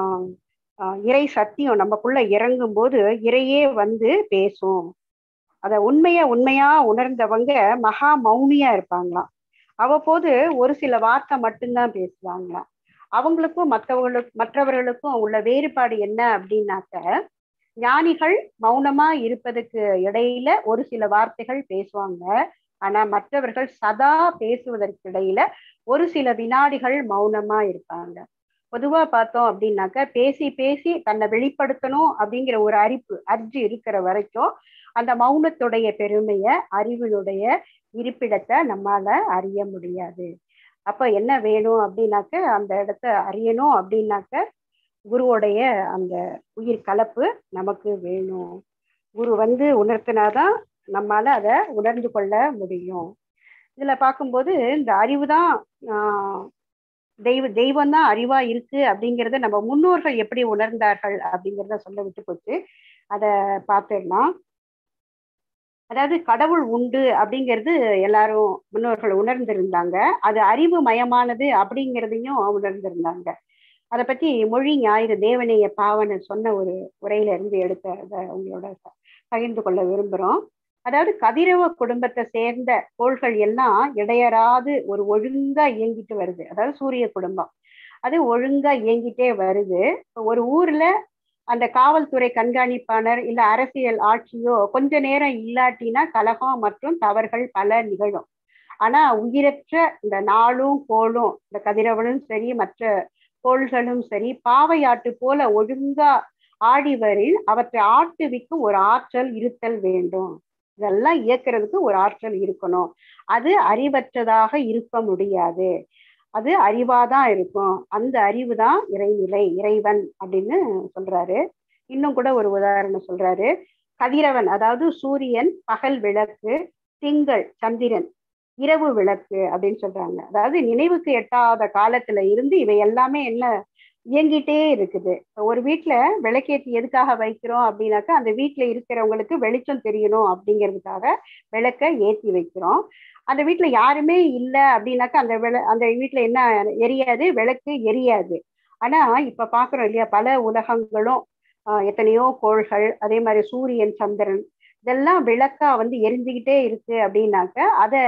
இறை சத்தியம் நமக்குள்ள இறங்கும் போது இறையே வந்து பேசும் அத உண்மைய உண்மையா உணர்ந்தவங்க மகா மௌனியா இருப்பாங்களாம் அவ்வப்போது ஒரு சில வார்த்தை மட்டும்தான் பேசுவாங்களாம் அவங்களுக்கும் மற்றவர்களுக்கு மற்றவர்களுக்கும் உள்ள வேறுபாடு என்ன அப்படின்னாக்க ஞானிகள் மௌனமா இருப்பதுக்கு இடையில ஒரு சில வார்த்தைகள் பேசுவாங்க ஆனா மற்றவர்கள் சதா பேசுவதற்கு இடையில ஒரு சில வினாடிகள் மௌனமா இருப்பாங்க பொதுவா பார்த்தோம் அப்படின்னாக்க பேசி பேசி தன்னை வெளிப்படுத்தணும் அப்படிங்கிற ஒரு அரிப்பு அர்ஜி இருக்கிற வரைக்கும் அந்த மௌனத்துடைய பெருமைய அறிவினுடைய இருப்பிடத்தை நம்மால அறிய முடியாது அப்ப என்ன வேணும் அப்படின்னாக்க அந்த இடத்த அறியணும் அப்படின்னாக்க குருவோடைய அந்த உயிர் கலப்பு நமக்கு வேணும் குரு வந்து உணர்த்தினாதான் நம்மால அதை உணர்ந்து கொள்ள முடியும் இதுல பார்க்கும்போது இந்த அறிவு தான் தெய்வ தெய்வம் தான் அறிவா இருக்கு அப்படிங்கிறத நம்ம முன்னோர்கள் எப்படி உணர்ந்தார்கள் அப்படிங்கிறத சொல்ல விட்டு போச்சு அதை பார்த்துடலாம் அதாவது கடவுள் உண்டு அப்படிங்கிறது எல்லாரும் முன்னோர்கள் உணர்ந்திருந்தாங்க அது அறிவு மயமானது அப்படிங்கிறதையும் உணர்ந்திருந்தாங்க அதை பத்தி மொழி ஞாயிறு தேவனைய பாவனை சொன்ன ஒரு உரையில இருந்து எடுத்த அதை உங்களோட பகிர்ந்து கொள்ள விரும்புகிறோம் அதாவது கதிரவ குடும்பத்தை சேர்ந்த கோள்கள் எல்லாம் இடையறாது ஒரு ஒழுங்கா இயங்கிட்டு வருது அதாவது சூரிய குடும்பம் அது ஒழுங்கா இயங்கிட்டே வருது ஒரு ஊர்ல அந்த காவல்துறை கண்காணிப்பாளர் இல்ல அரசியல் ஆட்சியோ கொஞ்ச நேரம் இல்லாட்டினா கலகம் மற்றும் தவறுகள் பல நிகழும் ஆனா உயிரற்ற இந்த நாளும் கோளும் இந்த கதிரவனும் சரி மற்ற கோள்களும் சரி பாவையாட்டு போல ஒழுங்கா ஆடிவரில் அவற்றை ஆட்டுவிக்கும் ஒரு ஆற்றல் இருத்தல் வேண்டும் இதெல்லாம் இயக்குறதுக்கு ஒரு ஆற்றல் இருக்கணும் அது அறிவற்றதாக இருக்க முடியாது அது அறிவாதான் இருக்கும் அந்த அறிவு தான் இறைநிலை இறைவன் அப்படின்னு சொல்றாரு இன்னும் கூட ஒரு உதாரணம் சொல்றாரு கதிரவன் அதாவது சூரியன் பகல் விளக்கு திங்கள் சந்திரன் இரவு விளக்கு அப்படின்னு சொல்றாங்க அதாவது நினைவுக்கு எட்டாத காலத்துல இருந்து இவை எல்லாமே என்ன இயங்கிட்டே இருக்குது ஒரு வீட்டுல விளக்கேற்றி எதுக்காக வைக்கிறோம் அப்படின்னாக்கா அந்த வீட்டுல இருக்கிறவங்களுக்கு வெளிச்சம் தெரியணும் அப்படிங்கிறதுக்காக விளக்க ஏற்றி வைக்கிறோம் அந்த வீட்டுல யாருமே இல்லை அப்படின்னாக்கா அந்த விள அந்த வீட்டுல என்ன எரியாது விளக்கு எரியாது ஆனா இப்ப பாக்குறோம் இல்லையா பல உலகங்களும் எத்தனையோ கோள்கள் அதே மாதிரி சூரியன் சந்திரன் இதெல்லாம் விளக்கா வந்து எரிஞ்சுக்கிட்டே இருக்கு அப்படின்னாக்க அதை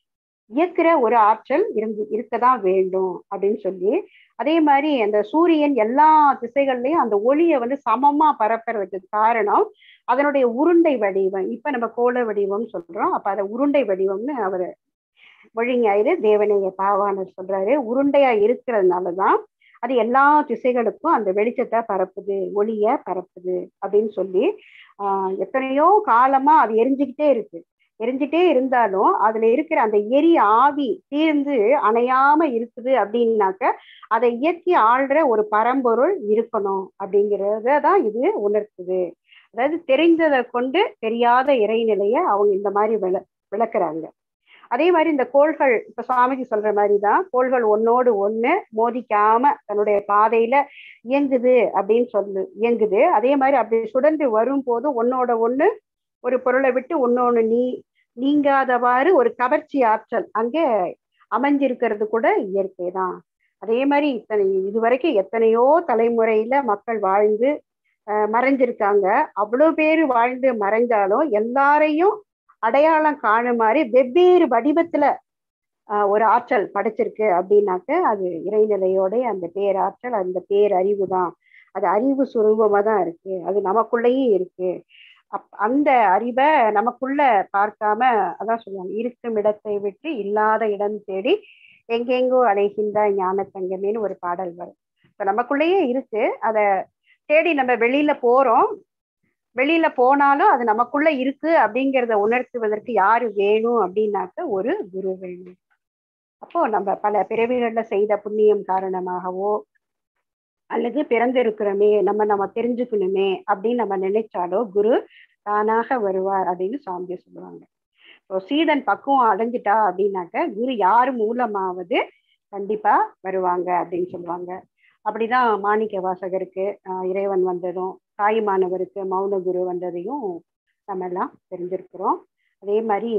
இயக்குற ஒரு ஆற்றல் இருந்து இருக்கதான் வேண்டும் அப்படின்னு சொல்லி அதே மாதிரி அந்த சூரியன் எல்லா திசைகள்லயும் அந்த ஒளியை வந்து சமமா பரப்புறதுக்கு காரணம் அதனுடைய உருண்டை வடிவம் இப்ப நம்ம கோல வடிவம் சொல்றோம் அப்ப அதை உருண்டை வடிவம்னு அவர் மொழிஞாயிறு தேவனைய பாவானர் சொல்றாரு உருண்டையா இருக்கிறதுனாலதான் அது எல்லா திசைகளுக்கும் அந்த வெளிச்சத்தை பரப்புது ஒளிய பரப்புது அப்படின்னு சொல்லி ஆஹ் எத்தனையோ காலமா அது எரிஞ்சுக்கிட்டே இருக்கு எரிஞ்சிட்டே இருந்தாலும் அதுல இருக்கிற அந்த எரி ஆவி தீர்ந்து அணையாம இருக்குது அப்படின்னாக்க அதை இயக்கி ஆள்ற ஒரு பரம்பொருள் இருக்கணும் அப்படிங்கிறத தான் இது உணர்த்துது அதாவது தெரிந்ததை கொண்டு தெரியாத இறைநிலைய அவங்க இந்த மாதிரி விள விளக்குறாங்க அதே மாதிரி இந்த கோள்கள் இப்ப சுவாமிஜி சொல்ற மாதிரி தான் கோள்கள் ஒன்னோடு ஒண்ணு மோதிக்காம தன்னுடைய பாதையில இயங்குது அப்படின்னு சொல்லு இயங்குது அதே மாதிரி அப்படி சுடந்து வரும் போது ஒன்னோட ஒண்ணு ஒரு பொருளை விட்டு ஒன்னொன்னு நீ நீங்காதவாறு ஒரு கவர்ச்சி ஆற்றல் அங்கே அமைஞ்சிருக்கிறது கூட இயற்கை தான் அதே மாதிரி இத்தனை இதுவரைக்கும் எத்தனையோ தலைமுறையில மக்கள் வாழ்ந்து மறைஞ்சிருக்காங்க அவ்வளோ பேர் வாழ்ந்து மறைஞ்சாலும் எல்லாரையும் அடையாளம் காணுமாறு வெவ்வேறு வடிவத்துல ஒரு ஆற்றல் படைச்சிருக்கு அப்படின்னாக்க அது இறைநிலையோட அந்த பேராற்றல் அந்த பேரறிவு தான் அது அறிவு சுரூபமா தான் இருக்கு அது நமக்குள்ளேயும் இருக்கு அப் அந்த அறிவை நமக்குள்ள பார்க்காம அதான் சொல்லுவாங்க இருக்கும் இடத்தை விட்டு இல்லாத இடம் தேடி எங்கெங்கோ அலைகின்ற ஞானத்தங்கமேனு ஒரு பாடல் வரும் இப்போ நமக்குள்ளேயே இருக்கு அதை தேடி நம்ம வெளியில போறோம் வெளியில போனாலும் அது நமக்குள்ள இருக்கு அப்படிங்கிறத உணர்த்துவதற்கு யாரு வேணும் அப்படின்னாக்க ஒரு குரு வேணும் அப்போ நம்ம பல பிறவிகள்ல செய்த புண்ணியம் காரணமாகவோ அல்லது பிறந்திருக்கிறோமே நம்ம நம்ம தெரிஞ்சுக்கணுமே அப்படின்னு நம்ம நினைச்சாலோ குரு தானாக வருவார் அப்படின்னு சுவாமி சொல்லுவாங்க இப்போ சீடன் பக்குவம் அடைஞ்சிட்டா அப்படின்னாக்க குரு யார் மூலமாவது கண்டிப்பா வருவாங்க அப்படின்னு சொல்லுவாங்க அப்படிதான் மாணிக்க வாசகருக்கு இறைவன் வந்ததும் தாய்மானவருக்கு மௌன குரு வந்ததையும் நம்ம எல்லாம் தெரிஞ்சிருக்கிறோம் அதே மாதிரி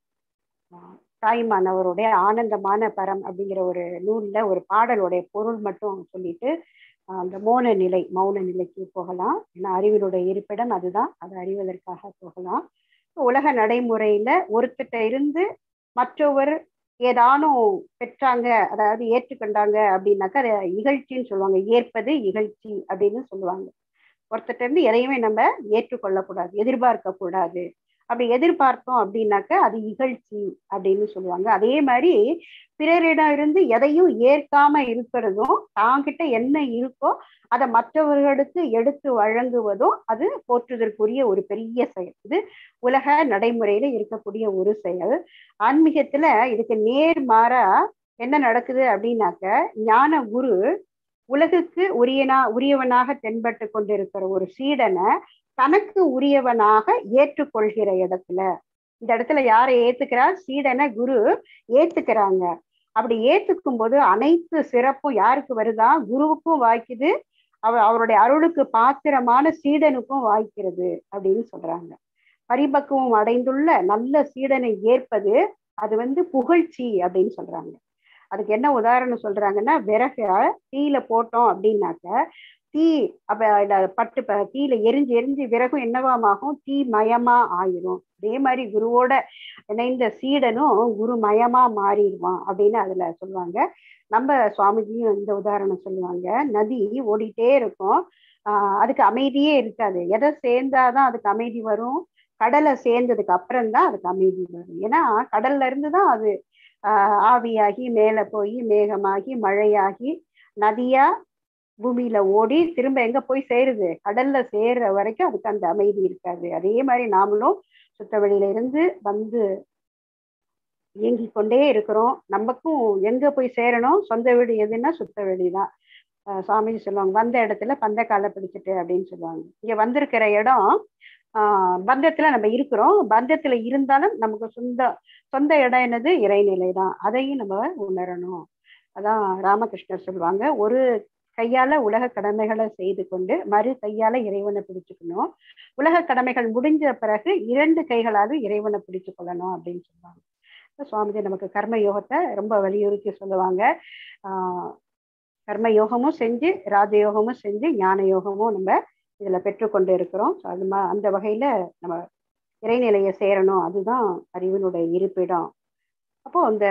தாய்மானவருடைய ஆனந்தமான பரம் அப்படிங்கிற ஒரு நூல்ல ஒரு பாடலுடைய பொருள் மட்டும் சொல்லிட்டு அந்த மௌன நிலை மௌன நிலைக்கு போகலாம் ஏன்னா அறிவினுடைய இருப்பிடம் அதுதான் அதை அறிவதற்காக போகலாம் உலக நடைமுறையில ஒருத்தட்ட இருந்து மற்றவர் ஏதானும் பெற்றாங்க அதாவது ஏற்றுக்கொண்டாங்க அப்படின்னாக்கா அதை இகழ்ச்சின்னு சொல்லுவாங்க ஏற்பது இகழ்ச்சி அப்படின்னு சொல்லுவாங்க ஒருத்தட்ட இருந்து எதையுமே நம்ம ஏற்றுக்கொள்ளக்கூடாது எதிர்பார்க்க கூடாது அப்படி எதிர்பார்த்தோம் அப்படின்னாக்க அது இகழ்ச்சி அப்படின்னு சொல்லுவாங்க அதே மாதிரி பிறரிடம் இருந்து எதையும் ஏற்காம இருக்கிறதும் தாங்கிட்ட என்ன இருக்கோ அதை மற்றவர்களுக்கு எடுத்து வழங்குவதும் அது போற்றுதற்குரிய ஒரு பெரிய செயல் இது உலக நடைமுறையில இருக்கக்கூடிய ஒரு செயல் ஆன்மீகத்துல இதுக்கு நேர்மாறா என்ன நடக்குது அப்படின்னாக்க ஞான குரு உலகுக்கு உரியனா உரியவனாக தென்பட்டு கொண்டிருக்கிற ஒரு சீடனை தனக்கு உரியவனாக ஏற்றுக்கொள்கிற இடத்துல இந்த இடத்துல யாரை ஏத்துக்கிறார் சீடனை குரு ஏத்துக்கிறாங்க அப்படி ஏத்துக்கும் போது அனைத்து சிறப்பும் யாருக்கு வருதா குருவுக்கும் வாய்க்குது அவ அவருடைய அருளுக்கு பாத்திரமான சீடனுக்கும் வாய்க்கிறது அப்படின்னு சொல்றாங்க பரிபக்குவம் அடைந்துள்ள நல்ல சீடனை ஏற்பது அது வந்து புகழ்ச்சி அப்படின்னு சொல்றாங்க அதுக்கு என்ன உதாரணம் சொல்றாங்கன்னா விறக தீயில போட்டோம் அப்படின்னாக்க தீ அப்ப பட்டு தீயில எரிஞ்சு எரிஞ்சு விறகும் என்னவாமாகும் தீ மயமா ஆயிரும் அதே மாதிரி குருவோட இணைந்த சீடனும் குரு மயமா மாறிடுவான் அப்படின்னு அதுல சொல்லுவாங்க நம்ம சுவாமிஜியும் இந்த உதாரணம் சொல்லுவாங்க நதி ஓடிட்டே இருக்கும் ஆஹ் அதுக்கு அமைதியே இருக்காது எதை சேர்ந்தாதான் அதுக்கு அமைதி வரும் கடலை சேர்ந்ததுக்கு அப்புறம் தான் அதுக்கு அமைதி வரும் ஏன்னா கடல்ல இருந்து தான் அது ஆஹ் ஆவியாகி மேல போய் மேகமாகி மழையாகி நதியா பூமியில ஓடி திரும்ப எங்க போய் சேருது கடல்ல சேர்ற வரைக்கும் அதுக்கு அந்த அமைதி இருக்காது அதே மாதிரி நாமளும் சுத்த வெளியில இருந்து வந்து இயங்கி கொண்டே இருக்கிறோம் நமக்கும் எங்க போய் சேரணும் சொந்த வீடு எதுன்னா சுத்த வெளிதான் சுவாமிஜி சொல்லுவாங்க வந்த இடத்துல பந்த காலை பிடிச்சிட்டு அப்படின்னு சொல்லுவாங்க இங்க வந்திருக்கிற இடம் ஆஹ் பந்தத்துல நம்ம இருக்கிறோம் பந்தத்துல இருந்தாலும் நமக்கு சொந்த சொந்த இடம் என்னது இறைநிலை தான் அதையும் நம்ம உணரணும் அதான் ராமகிருஷ்ணர் சொல்லுவாங்க ஒரு கையால உலக கடமைகளை செய்து கொண்டு மறு கையால இறைவனை பிடிச்சுக்கணும் உலக கடமைகள் முடிஞ்ச பிறகு இரண்டு கைகளாலும் இறைவனை பிடிச்சு கொள்ளணும் அப்படின்னு சொல்லுவாங்க சுவாமிஜி நமக்கு கர்ம யோகத்தை ரொம்ப வலியுறுத்தி சொல்லுவாங்க ஆஹ் கர்ம யோகமும் செஞ்சு ராஜயோகமும் செஞ்சு ஞான யோகமும் நம்ம இதுல பெற்றுக்கொண்டு இருக்கிறோம் அது மா அந்த வகையில நம்ம இறைநிலையை சேரணும் அதுதான் அறிவினுடைய இருப்பிடம் அப்போ அந்த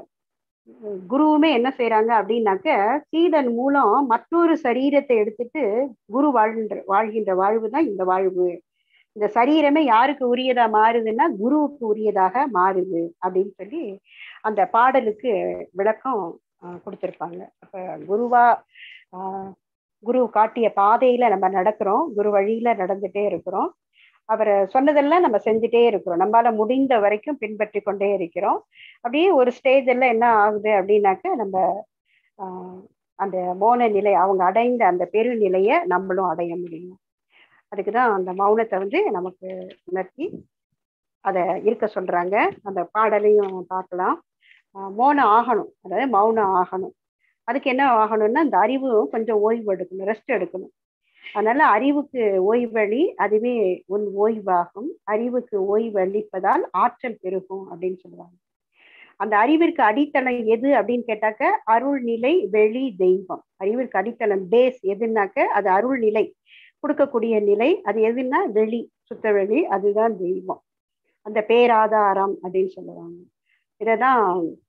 குருவுமே என்ன செய்யறாங்க அப்படின்னாக்க சீடன் மூலம் மற்றொரு சரீரத்தை எடுத்துட்டு குரு வாழ்கின்ற வாழ்கின்ற வாழ்வு தான் இந்த வாழ்வு இந்த சரீரமே யாருக்கு உரியதா மாறுதுன்னா குருவுக்கு உரியதாக மாறுது அப்படின்னு சொல்லி அந்த பாடலுக்கு விளக்கம் கொடுத்துருப்பாங்க அப்ப குருவா ஆஹ் குரு காட்டிய பாதையில நம்ம நடக்கிறோம் குரு வழியில நடந்துட்டே இருக்கிறோம் அவர் சொன்னதெல்லாம் நம்ம செஞ்சுட்டே இருக்கிறோம் நம்மளால முடிந்த வரைக்கும் பின்பற்றி கொண்டே இருக்கிறோம் அப்படியே ஒரு ஸ்டேஜ் எல்லாம் என்ன ஆகுது அப்படின்னாக்க நம்ம ஆஹ் அந்த மோன நிலை அவங்க அடைந்த அந்த பெருநிலையை நம்மளும் அடைய முடியும் அதுக்குதான் அந்த மௌனத்தை வந்து நமக்கு உணர்த்தி அதை இருக்க சொல்றாங்க அந்த பாடலையும் பார்க்கலாம் மௌனம் ஆகணும் அதாவது மௌனம் ஆகணும் அதுக்கு என்ன ஆகணும்னா அந்த அறிவு கொஞ்சம் ஓய்வு எடுக்கணும் ரெஸ்ட் எடுக்கணும் அதனால அறிவுக்கு ஓய்வழி அதுவே உன் ஓய்வாகும் அறிவுக்கு ஓய்வு அளிப்பதால் ஆற்றல் பெருகும் அப்படின்னு சொல்லுவாங்க அந்த அறிவிற்கு அடித்தளம் எது அப்படின்னு கேட்டாக்க அருள்நிலை வெளி தெய்வம் அறிவிற்கு அடித்தளம் பேஸ் எதுனாக்க அது அருள்நிலை கொடுக்கக்கூடிய நிலை அது எதுன்னா வெளி சுத்த வெளி அதுதான் தெய்வம் அந்த பேராதாரம் அப்படின்னு சொல்லுவாங்க இததான்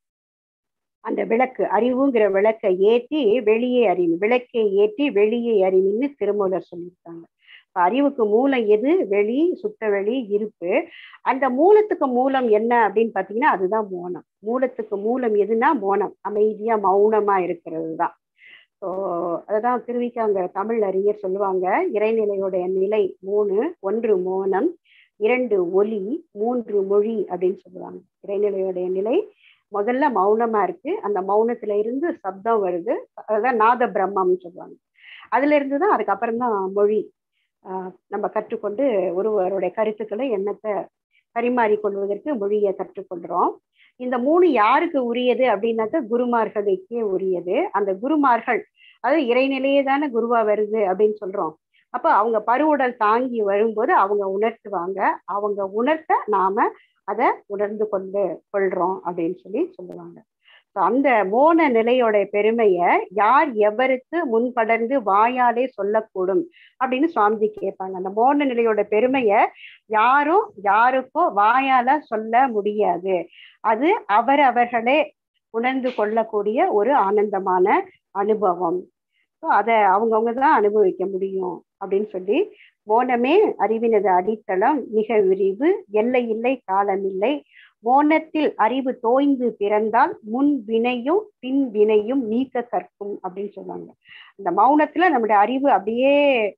அந்த விளக்கு அறிவுங்கிற விளக்கை ஏற்றி வெளியே அறிவு விளக்கை ஏற்றி வெளியே அறிவுன்னு திருமூலர் சொல்லியிருக்காங்க அறிவுக்கு மூலம் எது வெளி சுத்த வெளி இருப்பு அந்த மூலத்துக்கு மூலம் என்ன அப்படின்னு பாத்தீங்கன்னா அதுதான் மோனம் மூலத்துக்கு மூலம் எதுனா மோனம் அமைதியா மௌனமா இருக்கிறது தான் ஸோ அதுதான் திருவிக்காங்க தமிழ் அறிஞர் சொல்லுவாங்க இறைநிலையுடைய நிலை மூணு ஒன்று மோனம் இரண்டு ஒலி மூன்று மொழி அப்படின்னு சொல்லுவாங்க இறைநிலையுடைய நிலை முதல்ல மௌனமா இருக்கு அந்த மௌனத்துல இருந்து சப்தம் வருது அதுதான் நாத பிரம்மம்னு சொல்லுவாங்க அதுல இருந்து தான் அதுக்கப்புறம் தான் மொழி ஆஹ் நம்ம கற்றுக்கொண்டு ஒருவருடைய கருத்துக்களை எண்ணத்தை பரிமாறிக்கொள்வதற்கு மொழியை கற்றுக்கொள்றோம் இந்த மூணு யாருக்கு உரியது அப்படின்னாக்க குருமார்களுக்கே உரியது அந்த குருமார்கள் அது இறைநிலையே தானே குருவா வருது அப்படின்னு சொல்றோம் அப்போ அவங்க பருவுடல் தாங்கி வரும்போது அவங்க உணர்த்துவாங்க அவங்க உணர்த்த நாம அதை உணர்ந்து கொண்டு கொள்றோம் அப்படின்னு சொல்லி சொல்லுவாங்க அந்த மோன நிலையோட பெருமைய யார் எவருக்கு முன்படர்ந்து வாயாலே சொல்லக்கூடும் அப்படின்னு சுவாமிஜி கேட்பாங்க அந்த மோன நிலையோட பெருமைய யாரும் யாருக்கோ வாயால சொல்ல முடியாது அது அவர் அவர்களே உணர்ந்து கொள்ளக்கூடிய ஒரு ஆனந்தமான அனுபவம் ஸோ அதை அவங்கவுங்க தான் அனுபவிக்க முடியும் அப்படின்னு சொல்லி மோனமே அறிவினது அடித்தளம் மிக விரிவு எல்லை இல்லை காலமில்லை மோனத்தில் அறிவு தோய்ந்து பிறந்தால் முன் வினையும் பின் வினையும் நீக்க கற்கும் அப்படின்னு சொல்லுவாங்க இந்த மௌனத்துல நம்முடைய அறிவு அப்படியே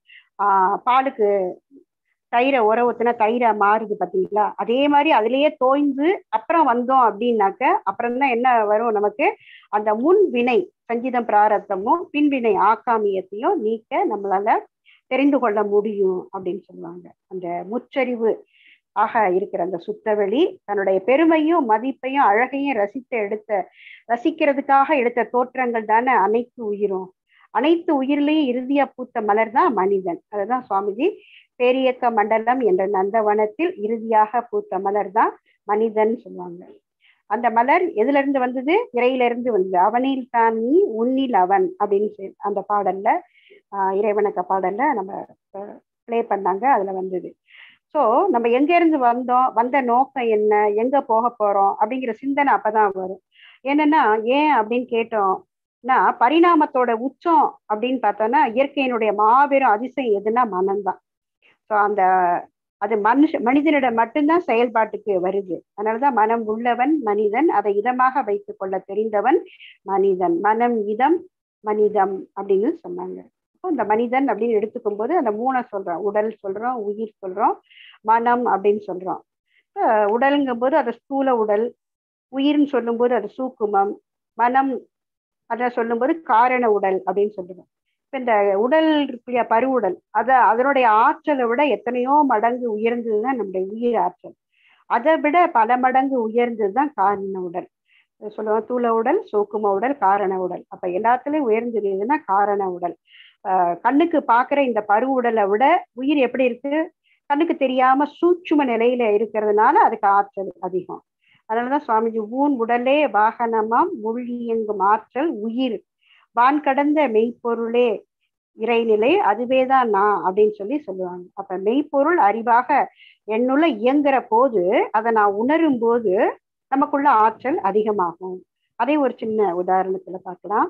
ஆஹ் பாலுக்கு தயிரை உர ஊத்துனா தயிரா மாறுது பார்த்தீங்களா அதே மாதிரி அதுலயே தோய்ந்து அப்புறம் வந்தோம் அப்படின்னாக்க அப்புறம் தான் என்ன வரும் நமக்கு அந்த முன் வினை சஞ்சிதம் பிராரத்தமும் பின்வினை ஆக்காமியத்தையும் நீக்க நம்மளால தெரிந்து கொள்ள முடியும் அப்படின்னு சொல்லுவாங்க அந்த முற்றறிவு ஆக இருக்கிற அந்த சுத்தவெளி தன்னுடைய பெருமையும் மதிப்பையும் அழகையும் ரசித்து எடுத்த ரசிக்கிறதுக்காக எடுத்த தோற்றங்கள் தானே அனைத்து உயிரும் அனைத்து உயிரிலையும் இறுதியா பூத்த மலர் தான் மனிதன் அதுதான் சுவாமிஜி பேரியக்க மண்டலம் என்ற நந்தவனத்தில் இறுதியாக பூத்த மலர் தான் மனிதன் சொல்லுவாங்க அந்த மலர் எதுல இருந்து வந்தது இறையில இருந்து வந்தது அவனில் தான் நீ உன்னில் அவன் அப்படின்னு அந்த பாடல்ல ஆஹ் இறைவணக்க பாடல்ல நம்ம பிளே பண்ணாங்க அதுல வந்தது ஸோ நம்ம எங்க இருந்து வந்தோம் வந்த நோக்கம் என்ன எங்க போக போறோம் அப்படிங்கிற சிந்தனை அப்பதான் வரும் என்னன்னா ஏன் அப்படின்னு கேட்டோம்னா பரிணாமத்தோட உச்சம் அப்படின்னு பார்த்தோம்னா இயற்கையினுடைய மாபெரும் அதிசயம் எதுனா மனம்தான் ஸோ அந்த அது மனுஷ மனிதனிடம் மட்டும்தான் செயல்பாட்டுக்கு வருது அதனாலதான் மனம் உள்ளவன் மனிதன் அதை இதமாக வைத்துக் கொள்ள தெரிந்தவன் மனிதன் மனம் இதம் மனிதம் அப்படின்னு சொன்னாங்க அப்போ இந்த மனிதன் அப்படின்னு எடுத்துக்கும் போது அந்த மூணை சொல்றோம் உடல் சொல்றோம் உயிர் சொல்றோம் மனம் அப்படின்னு சொல்றோம் உடலுங்கும் போது அது ஸ்தூல உடல் உயிர்னு சொல்லும்போது அது சூக்குமம் மனம் அதை சொல்லும்போது காரண உடல் அப்படின்னு சொல்லுவோம் இப்போ இந்த உடல் இருக்கு இல்லையா பருவுடல் அதை அதனுடைய ஆற்றலை விட எத்தனையோ மடங்கு உயர்ந்தது தான் நம்முடைய உயிர் ஆற்றல் அதை விட பல மடங்கு உயர்ந்தது தான் காரண உடல் சொல்லுவோம் தூள உடல் சோக்கும உடல் காரண உடல் அப்ப எல்லாத்துலயும் உயர்ந்திருக்குதுன்னா காரண உடல் ஆஹ் கண்ணுக்கு பாக்குற இந்த பரு உடலை விட உயிர் எப்படி இருக்கு கண்ணுக்கு தெரியாம சூட்சும நிலையில இருக்கிறதுனால அதுக்கு ஆற்றல் அதிகம் அதனாலதான் சுவாமிஜி ஊன் உடலே வாகனமாம் முழியங்கும் ஆற்றல் உயிர் வான் கடந்த மெய்ப்பொருளே இறைநிலை அதுவேதான் நான் அப்படின்னு சொல்லி சொல்லுவாங்க அப்ப மெய்ப்பொருள் அறிவாக என்னுள்ள இயங்குற போது அதை நான் உணரும் போது நமக்குள்ள ஆற்றல் அதிகமாகும் அதே ஒரு சின்ன உதாரணத்துல பார்க்கலாம்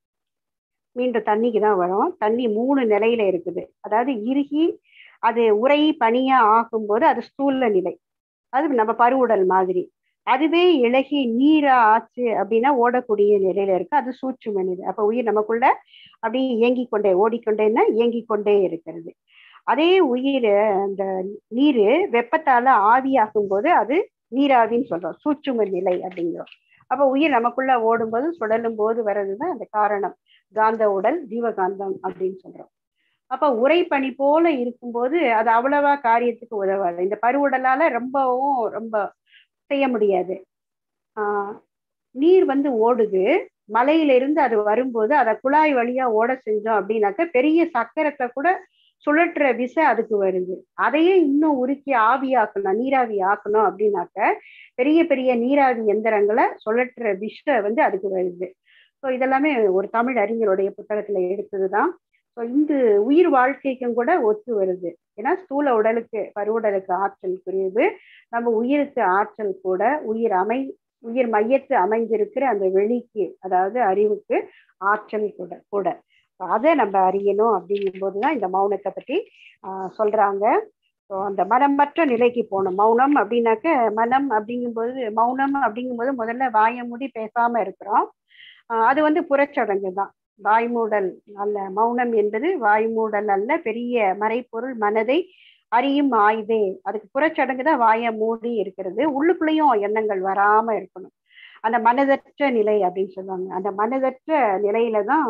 மீண்டும் தண்ணிக்கு தான் வரும் தண்ணி மூணு நிலையில இருக்குது அதாவது இறுகி அது உரை பனியா ஆகும்போது அது ஸ்தூல நிலை அது நம்ம பருவுடல் மாதிரி அதுவே இழகி நீரா ஆச்சு அப்படின்னா ஓடக்கூடிய நிலையில இருக்கு அது சூட்சும நிலை அப்ப உயிர் நமக்குள்ள அப்படியே இயங்கி கொண்டே ஓடிக்கொண்டேன்னா இயங்கி கொண்டே இருக்கிறது அதே உயிர் அந்த நீர் வெப்பத்தால ஆவியாகும் போது அது நீராவின்னு சொல்றோம் சூட்சும நிலை அப்படிங்கிறோம் அப்ப உயிர் நமக்குள்ள ஓடும்போது சுழலும் போது வர்றதுதான் அந்த காரணம் காந்த உடல் ஜீவகாந்தம் அப்படின்னு சொல்றோம் அப்ப உரைப்பனி போல இருக்கும்போது அது அவ்வளவா காரியத்துக்கு உதவாது இந்த பருவுடலால ரொம்பவும் ரொம்ப செய்ய முடியாது ஆஹ் நீர் வந்து ஓடுது மலையிலிருந்து அது வரும்போது அதை குழாய் வழியா ஓட செஞ்சோம் அப்படின்னாக்க பெரிய சக்கரத்தை கூட சுழற்றுற விசை அதுக்கு வருது அதையே இன்னும் உருக்கி ஆவியாக்கணும் நீராவி ஆக்கணும் அப்படின்னாக்க பெரிய பெரிய நீராவி எந்திரங்களை சுழற்றுற விஷ வந்து அதுக்கு வருது ஸோ இதெல்லாமே ஒரு தமிழ் அறிஞருடைய புத்தகத்துல எடுத்ததுதான் ஸோ இந்த உயிர் வாழ்க்கைக்கும் கூட ஒத்து வருது ஏன்னா ஸ்தூல உடலுக்கு பருவுடலுக்கு ஆற்றல் புரியுது நம்ம உயிருக்கு ஆற்றல் கூட உயிர் அமை உயிர் மையத்து அமைந்திருக்கிற அந்த வெளிக்கு அதாவது அறிவுக்கு ஆற்றல் கூட கூட அதை நம்ம அறியணும் அப்படிங்கும் போதுதான் இந்த மௌனத்தை பற்றி ஆஹ் சொல்றாங்க ஸோ அந்த மனமற்ற நிலைக்கு போகணும் மௌனம் அப்படின்னாக்க மனம் அப்படிங்கும்போது மௌனம் அப்படிங்கும்போது முதல்ல வாய மூடி பேசாம இருக்கிறோம் அது வந்து புறச்சடங்கு தான் வாய்மூடல் அல்ல மௌனம் என்பது வாய்மூடல் அல்ல பெரிய மறைப்பொருள் மனதை அறியும் ஆய்வே அதுக்கு புறச்சடங்கு தான் வாய மூடி இருக்கிறது உள்ளுக்குள்ளேயும் எண்ணங்கள் வராம இருக்கணும் அந்த மனதற்ற நிலை அப்படின்னு சொல்லுவாங்க அந்த மனதற்ற நிலையில தான்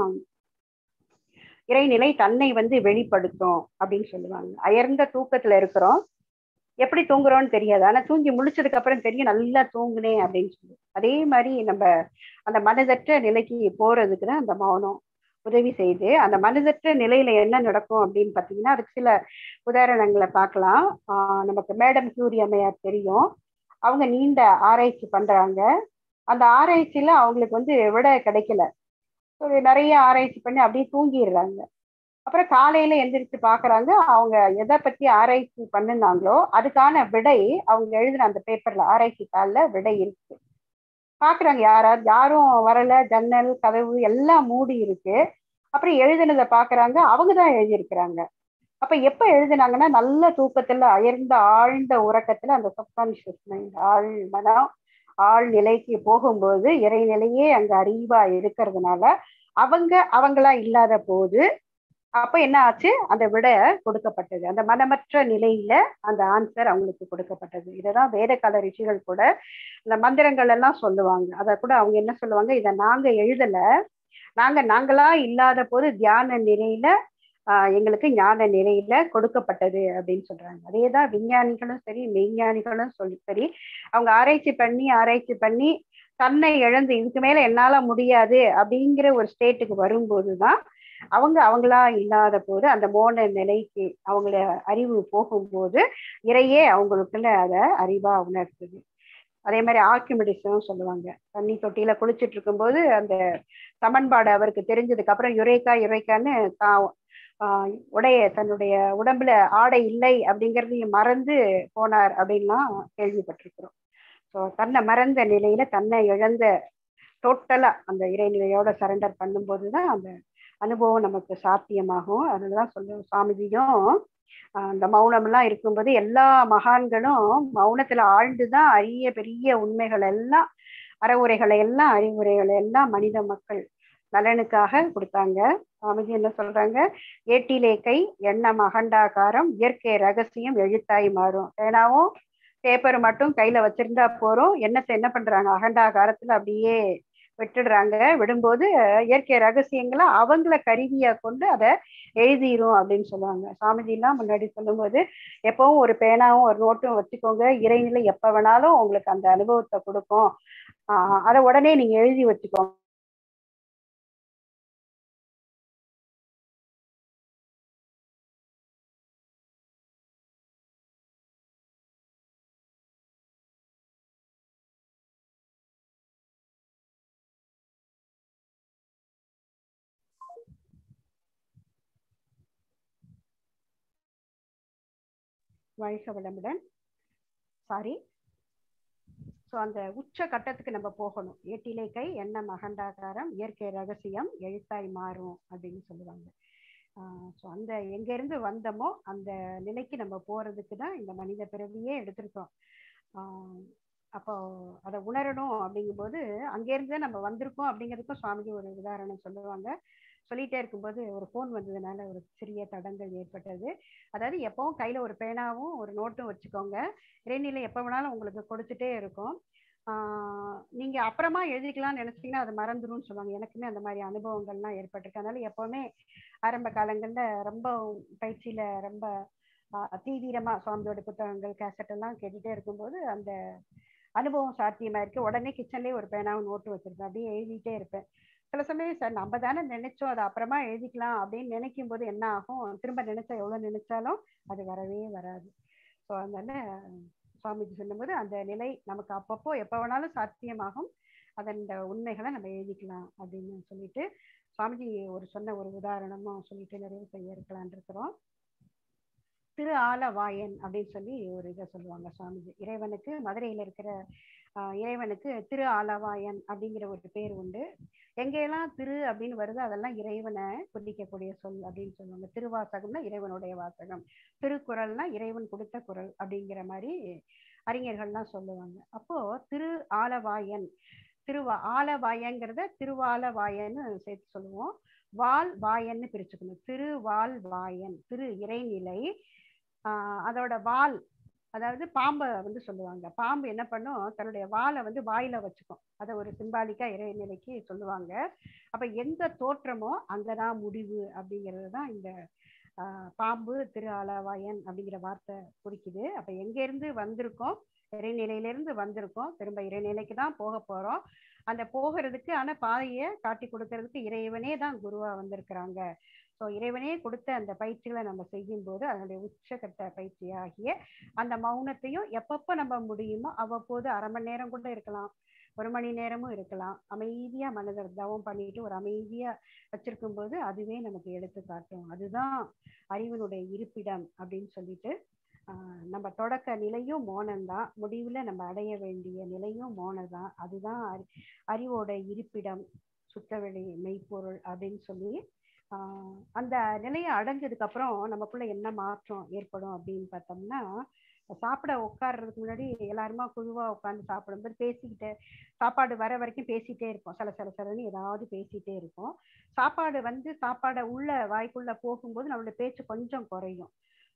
இறைநிலை தன்னை வந்து வெளிப்படுத்தும் அப்படின்னு சொல்லுவாங்க அயர்ந்த தூக்கத்துல இருக்கிறோம் எப்படி தூங்குறோம்னு தெரியாது ஆனா தூங்கி முழிச்சதுக்கு அப்புறம் தெரியும் நல்லா தூங்குனேன் அப்படின்னு சொல்லி அதே மாதிரி நம்ம அந்த மனதற்ற நிலைக்கு போறதுக்கு தான் அந்த மௌனம் உதவி செய்து அந்த மனதற்ற நிலையில என்ன நடக்கும் அப்படின்னு பாத்தீங்கன்னா அதுக்கு சில உதாரணங்களை பார்க்கலாம் ஆஹ் நமக்கு மேடம் கியூரி அம்மையார் தெரியும் அவங்க நீண்ட ஆராய்ச்சி பண்றாங்க அந்த ஆராய்ச்சியில அவங்களுக்கு வந்து விட கிடைக்கல ஒரு நிறைய ஆராய்ச்சி பண்ணி அப்படியே தூங்கிடுறாங்க அப்புறம் காலையில எந்திரிச்சு பாக்குறாங்க அவங்க எதை பத்தி ஆராய்ச்சி பண்ணினாங்களோ அதுக்கான விடை அவங்க எழுதின அந்த பேப்பர்ல ஆராய்ச்சி தாள்ல விடை இருக்கு பாக்குறாங்க யாராவது யாரும் வரல ஜன்னல் கதவு எல்லாம் மூடி இருக்கு அப்புறம் எழுதினதை பாக்குறாங்க அவங்க தான் எழுதியிருக்கிறாங்க அப்ப எப்ப எழுதினாங்கன்னா நல்ல தூக்கத்துல அயர்ந்த ஆழ்ந்த உறக்கத்துல அந்த சப்கான்சியஸ் மைண்ட் ஆழ் மனம் ஆழ் நிலைக்கு போகும்போது இறைநிலையே அங்க அறிவா இருக்கிறதுனால அவங்க அவங்களா இல்லாத போது அப்ப என்ன ஆச்சு அந்த விட கொடுக்கப்பட்டது அந்த மனமற்ற நிலையில அந்த ஆன்சர் அவங்களுக்கு கொடுக்கப்பட்டது இததான் வேத கால ரிஷிகள் கூட இந்த மந்திரங்கள் எல்லாம் சொல்லுவாங்க அத கூட அவங்க என்ன சொல்லுவாங்க இதை நாங்க எழுதல நாங்க நாங்களா இல்லாத போது தியான நிலையில ஆஹ் எங்களுக்கு ஞான நிலையில கொடுக்கப்பட்டது அப்படின்னு சொல்றாங்க அதேதான் விஞ்ஞானிகளும் சரி மெய்ஞானிகளும் சொல்லி சரி அவங்க ஆராய்ச்சி பண்ணி ஆராய்ச்சி பண்ணி தன்னை இழந்து இதுக்கு மேல என்னால முடியாது அப்படிங்கிற ஒரு ஸ்டேட்டுக்கு வரும்போதுதான் அவங்க அவங்களா இல்லாத போது அந்த மோன நிலைக்கு அவங்கள அறிவு போகும்போது இறையே அவங்களுக்குள்ள அதை அறிவா உணர்த்துது அதே மாதிரி ஆர்கிமிடிஸும் சொல்லுவாங்க தண்ணி தொட்டியில குளிச்சுட்டு இருக்கும்போது அந்த சமன்பாடு அவருக்கு தெரிஞ்சதுக்கு அப்புறம் யுரேக்கா யுரேக்கான்னு தான் ஆஹ் உடைய தன்னுடைய உடம்புல ஆடை இல்லை அப்படிங்கிறதையும் மறந்து போனார் அப்படின்லாம் கேள்விப்பட்டிருக்கிறோம் ஸோ தன்னை மறந்த நிலையில தன்னை இழந்த டோட்டலா அந்த இறைநிலையோட சரண்டர் பண்ணும்போது தான் அந்த அனுபவம் நமக்கு சாத்தியமாகும் அதுதான் சொல்லுவோம் சுவாமிஜியும் அந்த மௌனம்லாம் இருக்கும்போது எல்லா மகான்களும் மௌனத்துல ஆழ்ந்துதான் அரிய பெரிய உண்மைகள் எல்லாம் அறவுரைகளை எல்லாம் அறிவுரைகளை எல்லாம் மனித மக்கள் நலனுக்காக கொடுத்தாங்க சுவாமிஜி என்ன சொல்றாங்க ஏட்டிலே கை எண்ணம் அகண்டாகாரம் இயற்கை ரகசியம் எழுத்தாய் மாறும் ஏனாவும் பேப்பர் மட்டும் கையில வச்சிருந்தா போறோம் எண்ணத்தை என்ன பண்றாங்க அகண்டாகாரத்துல அப்படியே விட்டுடுறாங்க விடும்போது இயற்கை ரகசியங்களை அவங்கள கருவியா கொண்டு அதை எழுதிரும் அப்படின்னு சொல்லுவாங்க சாமிஜிலாம் முன்னாடி சொல்லும்போது எப்பவும் ஒரு பேனாவும் ஒரு நோட்டும் வச்சுக்கோங்க இறைநிலை எப்ப வேணாலும் உங்களுக்கு அந்த அனுபவத்தை கொடுக்கும் ஆஹ் அதை உடனே நீங்க எழுதி வச்சுக்கோங்க வாழ்க வளமுடன் சாரி ஸோ அந்த உச்ச கட்டத்துக்கு நம்ம போகணும் ஏட்டிலை கை எண்ணம் அகண்டாகாரம் இயற்கை ரகசியம் எழுத்தாய் மாறும் அப்படின்னு சொல்லுவாங்க ஸோ அந்த எங்கேருந்து வந்தோமோ அந்த நிலைக்கு நம்ம போறதுக்கு தான் இந்த மனித பிறவியே எடுத்திருக்கோம் அப்போ அதை உணரணும் அப்படிங்கும்போது அங்கேருந்து நம்ம வந்திருக்கோம் அப்படிங்கிறதுக்கும் சுவாமிஜி ஒரு உதாரணம் சொல்லுவாங்க சொல்லிட்டே இருக்கும்போது ஒரு ஃபோன் வந்ததுனால ஒரு சிறிய தடங்கள் ஏற்பட்டது அதாவது எப்பவும் கையில ஒரு பேனாவும் ஒரு நோட்டும் வச்சுக்கோங்க இறைநிலை எப்போ வேணாலும் உங்களுக்கு கொடுத்துட்டே இருக்கும் நீங்க அப்புறமா எழுதிக்கலாம்னு நினைச்சிட்டீங்கன்னா அது மறந்துடும் சொல்லுவாங்க எனக்குமே அந்த மாதிரி அனுபவங்கள்லாம் ஏற்பட்டிருக்கு அதனால எப்பவுமே ஆரம்ப காலங்கள்ல ரொம்ப பயிற்சியில ரொம்ப தீவிரமா சுவாமியோட புத்தகங்கள் கேசட் எல்லாம் கேட்டுட்டே இருக்கும்போது அந்த அனுபவம் சாத்தியமா இருக்கு உடனே கிச்சன்லயே ஒரு பேனாவும் நோட்டு வச்சிருப்பேன் அப்படியே எழுதிட்டே இருப்பேன் சில சமயம் சார் நம்ம தானே நினைச்சோம் அதை அப்புறமா எழுதிக்கலாம் அப்படின்னு நினைக்கும் போது என்ன ஆகும் திரும்ப நினைச்சா எவ்வளவு நினைச்சாலும் அது வரவே வராது ஸோ அதனால சுவாமிஜி சொல்லும்போது அந்த நிலை நமக்கு அப்பப்போ எப்போ வேணாலும் சாத்தியமாகும் அதன் உண்மைகளை நம்ம எழுதிக்கலாம் அப்படின்னு சொல்லிட்டு சுவாமிஜி ஒரு சொன்ன ஒரு உதாரணமும் சொல்லிட்டு நிறைவு செய்ய இருக்கலான் இருக்கிறோம் திரு ஆலவாயன் அப்படின்னு சொல்லி ஒரு இதை சொல்லுவாங்க சுவாமிஜி இறைவனுக்கு மதுரையில இருக்கிற இறைவனுக்கு திரு ஆலவாயன் அப்படிங்கிற ஒரு பேர் உண்டு எங்கெல்லாம் திரு அப்படின்னு வருது அதெல்லாம் இறைவனை குறிக்கக்கூடிய சொல் அப்படின்னு சொல்லுவாங்க திருவாசகம்னா இறைவனுடைய வாசகம் திருக்குறள்னா இறைவன் கொடுத்த குரல் அப்படிங்கிற மாதிரி அறிஞர்கள்லாம் சொல்லுவாங்க அப்போ திரு ஆலவாயன் திருவா ஆலவாயங்கிறத திருவாலவாயன்னு சேர்த்து சொல்லுவோம் வால் வாயன்னு பிரிச்சுக்கணும் திருவால் வாயன் திரு இறைநிலை ஆஹ் அதோட வால் அதாவது பாம்பை வந்து சொல்லுவாங்க பாம்பு என்ன பண்ணும் தன்னுடைய வாலை வந்து வாயில வச்சுக்கும் அதை ஒரு சிம்பாலிக்கா இறைநிலைக்கு சொல்லுவாங்க அப்ப எந்த தோற்றமோ அங்கதான் முடிவு அப்படிங்கிறது தான் இந்த பாம்பு திரு ஆலவாயன் அப்படிங்கிற வார்த்தை குறிக்குது அப்ப எங்க இருந்து வந்திருக்கோம் இறைநிலையிலிருந்து வந்திருக்கோம் திரும்ப இறைநிலைக்கு தான் போக போறோம் அந்த போகிறதுக்கு ஆனா பாதையை காட்டி கொடுக்கறதுக்கு இறைவனே தான் குருவா வந்திருக்கிறாங்க ஸோ இறைவனே கொடுத்த அந்த பயிற்சிகளை நம்ம செய்யும் போது அதனுடைய உச்சகட்ட பயிற்சி ஆகிய அந்த மௌனத்தையும் எப்பப்போ நம்ம முடியுமோ அவ்வப்போது அரை மணி நேரம் கூட இருக்கலாம் ஒரு மணி நேரமும் இருக்கலாம் அமைதியா மனதர் தவம் பண்ணிட்டு ஒரு அமைதியா வச்சிருக்கும் போது அதுவே நமக்கு எடுத்து காட்டும் அதுதான் அறிவனுடைய இருப்பிடம் அப்படின்னு சொல்லிட்டு நம்ம தொடக்க நிலையும் மோனம்தான் முடிவுல நம்ம அடைய வேண்டிய நிலையும் மோனதான் அதுதான் அறி அறிவோட இருப்பிடம் சுத்தவெளி மெய்ப்பொருள் அப்படின்னு சொல்லி ஆஹ் அந்த நிலையை அடைஞ்சதுக்கு அப்புறம் நமக்குள்ள என்ன மாற்றம் ஏற்படும் அப்படின்னு பார்த்தோம்னா சாப்பிட உட்கார்றதுக்கு முன்னாடி எல்லாருமா குழுவா உட்காந்து சாப்பிடும்போது பேசிக்கிட்டு சாப்பாடு வர வரைக்கும் பேசிட்டே இருப்போம் சில சில சிலன்னு ஏதாவது பேசிட்டே இருப்போம் சாப்பாடு வந்து சாப்பாடை உள்ள வாய்க்குள்ள போகும்போது நம்மளோட பேச்சு கொஞ்சம் குறையும்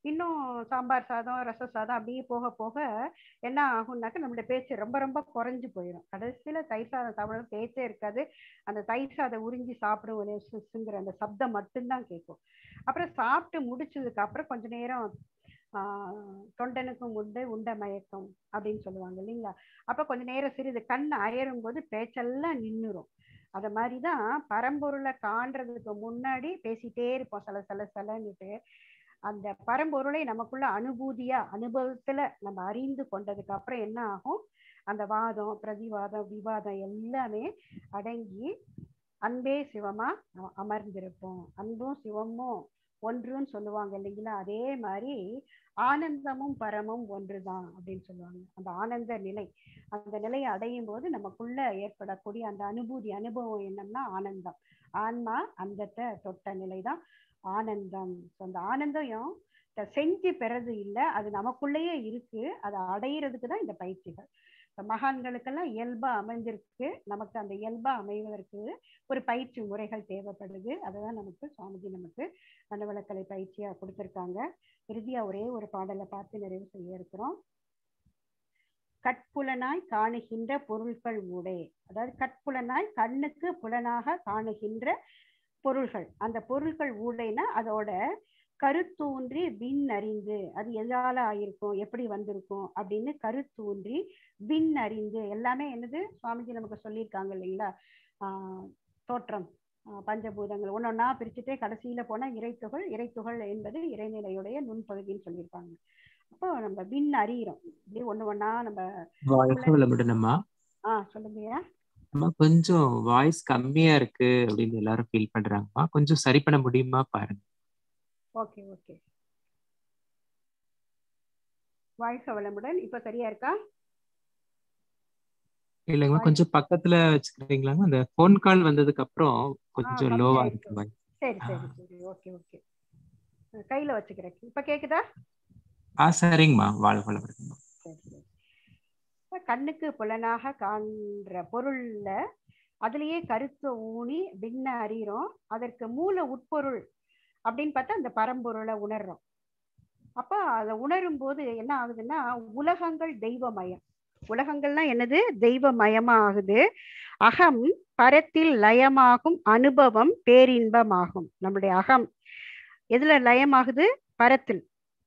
இன்னும் சாம்பார் சாதம் ரச சாதம் அப்படியே போக போக என்ன ஆகும்னாக்க நம்மளுடைய பேச்சு ரொம்ப ரொம்ப குறைஞ்சு போயிடும் கடைசியில தயிர் சாதம் சாப்பிட பேச்சே இருக்காது அந்த தயிர் சாதம் உறிஞ்சி சாப்பிடும் சுங்கிற அந்த சப்தம் மட்டும்தான் கேட்கும் அப்புறம் சாப்பிட்டு முடிச்சதுக்கு அப்புறம் கொஞ்ச நேரம் ஆஹ் தொண்டனுக்கும் உண்டு உண்ட மயக்கம் அப்படின்னு சொல்லுவாங்க இல்லைங்களா அப்ப கொஞ்ச நேரம் சிறிது கண் அயரும் போது பேச்செல்லாம் நின்னுரும் அத மாதிரிதான் பரம்பொருளை காண்றதுக்கு முன்னாடி பேசிட்டே இருப்போம் சல சல சலன்னுட்டு அந்த பரம்பொருளை நமக்குள்ள அனுபூதியா அனுபவத்துல நம்ம அறிந்து கொண்டதுக்கு அப்புறம் என்ன ஆகும் அந்த வாதம் பிரதிவாதம் விவாதம் எல்லாமே அடங்கி அன்பே சிவமா அ- அமர்ந்திருப்போம் அன்பும் சிவமும் ஒன்றுன்னு சொல்லுவாங்க இல்லைங்களா அதே மாதிரி ஆனந்தமும் பரமும் ஒன்றுதான் அப்படின்னு சொல்லுவாங்க அந்த ஆனந்த நிலை அந்த நிலையை அடையும் போது நமக்குள்ள ஏற்படக்கூடிய அந்த அனுபூதி அனுபவம் என்னன்னா ஆனந்தம் ஆன்மா அந்தத்தை தொட்ட நிலைதான் ஆனந்தம் So, அந்த ஆனந்தம் த- செஞ்சு பெறது இல்லை அது நமக்குள்ளேயே இருக்கு அதை அடையிறதுக்கு தான் இந்த பயிற்சிகள் இப்ப மகான்களுக்கெல்லாம் இயல்பா அமைஞ்சிருக்கு நமக்கு அந்த இயல்பா அமைவதற்கு ஒரு பயிற்சி முறைகள் தேவைப்படுது அதுதான் நமக்கு சுவாமிஜி நமக்கு மனவளக்கலை பயிற்சியா கொடுத்திருக்காங்க இறுதியா ஒரே ஒரு பாடலை பார்த்து நிறைவு செய்ய இருக்கிறோம் கட்புலனாய் காணுகின்ற பொருட்கள் ஊடே அதாவது கட்புலனாய் கண்ணுக்கு புலனாக காணுகின்ற பொருள்கள் அந்த பொருள்கள் ஊடைனா அதோட கருத்தூன்றி விண் அறிந்து அது எதால ஆயிருக்கும் எப்படி வந்திருக்கும் அப்படின்னு கருத்தூன்றி விண் அறிந்து எல்லாமே என்னது சுவாமிஜி நமக்கு சொல்லியிருக்காங்க இல்லைங்களா ஆஹ் தோற்றம் ஆஹ் பஞ்சபூதங்கள் ஒன்னொன்னா பிரிச்சுட்டே கடைசியில போனா இறைத்துகள் இறைத்துகள் என்பது இறைநிலையுடைய நுண்பகுதின்னு சொல்லியிருப்பாங்க அப்போ நம்ம விண் அறிகிறோம் இப்படி ஒண்ணு ஒண்ணா நம்ம வாழ்க்கை வளமுடன் அம்மா ஆஹ் சொல்லுங்கய்யா அம்மா கொஞ்சம் வாய்ஸ் கம்மியா இருக்கு அப்படின்னு எல்லாரும் ஃபீல் பண்றாங்கம்மா கொஞ்சம் சரி பண்ண முடியுமா பாருங்க ஓகே ஓகே வாழ்க வளமுடன் இப்ப சரியா இருக்கா இல்லைங்கம்மா வாய்ஸ் கொஞ்சம் பக்கத்துல வச்சுக்கிறீங்களாங்க அந்த ஃபோன் கால் வந்ததுக்கு அப்புறம் ஆஹ் கொஞ்சம் கம்மியா லோவா இருக்கு இருக்கு வாய்ஸ் சரி ஆ சரி சரி ஓகே ஓகே கையில வச்சுக்கிறேன் இப்ப கேக்குதா ஆ சரிங்கம்மா வாழ்க வளமுடன் சரி சரி இப்ப கண்ணுக்கு புலனாக காண்ற பொருள்ல அதுலயே கருத்தை ஊனி பின்ன அறிகிறோம் அதற்கு மூல உட்பொருள் அப்படின்னு பார்த்தா அந்த பரம்பொருளை உணர்றோம் அப்ப அதை உணரும் போது என்ன ஆகுதுன்னா உலகங்கள் தெய்வமயம் உலகங்கள்லாம் என்னது தெய்வமயமா ஆகுது அகம் பரத்தில் லயமாகும் அனுபவம் பேரின்பமாகும் நம்முடைய அகம் எதுல லயமாகுது பரத்தில்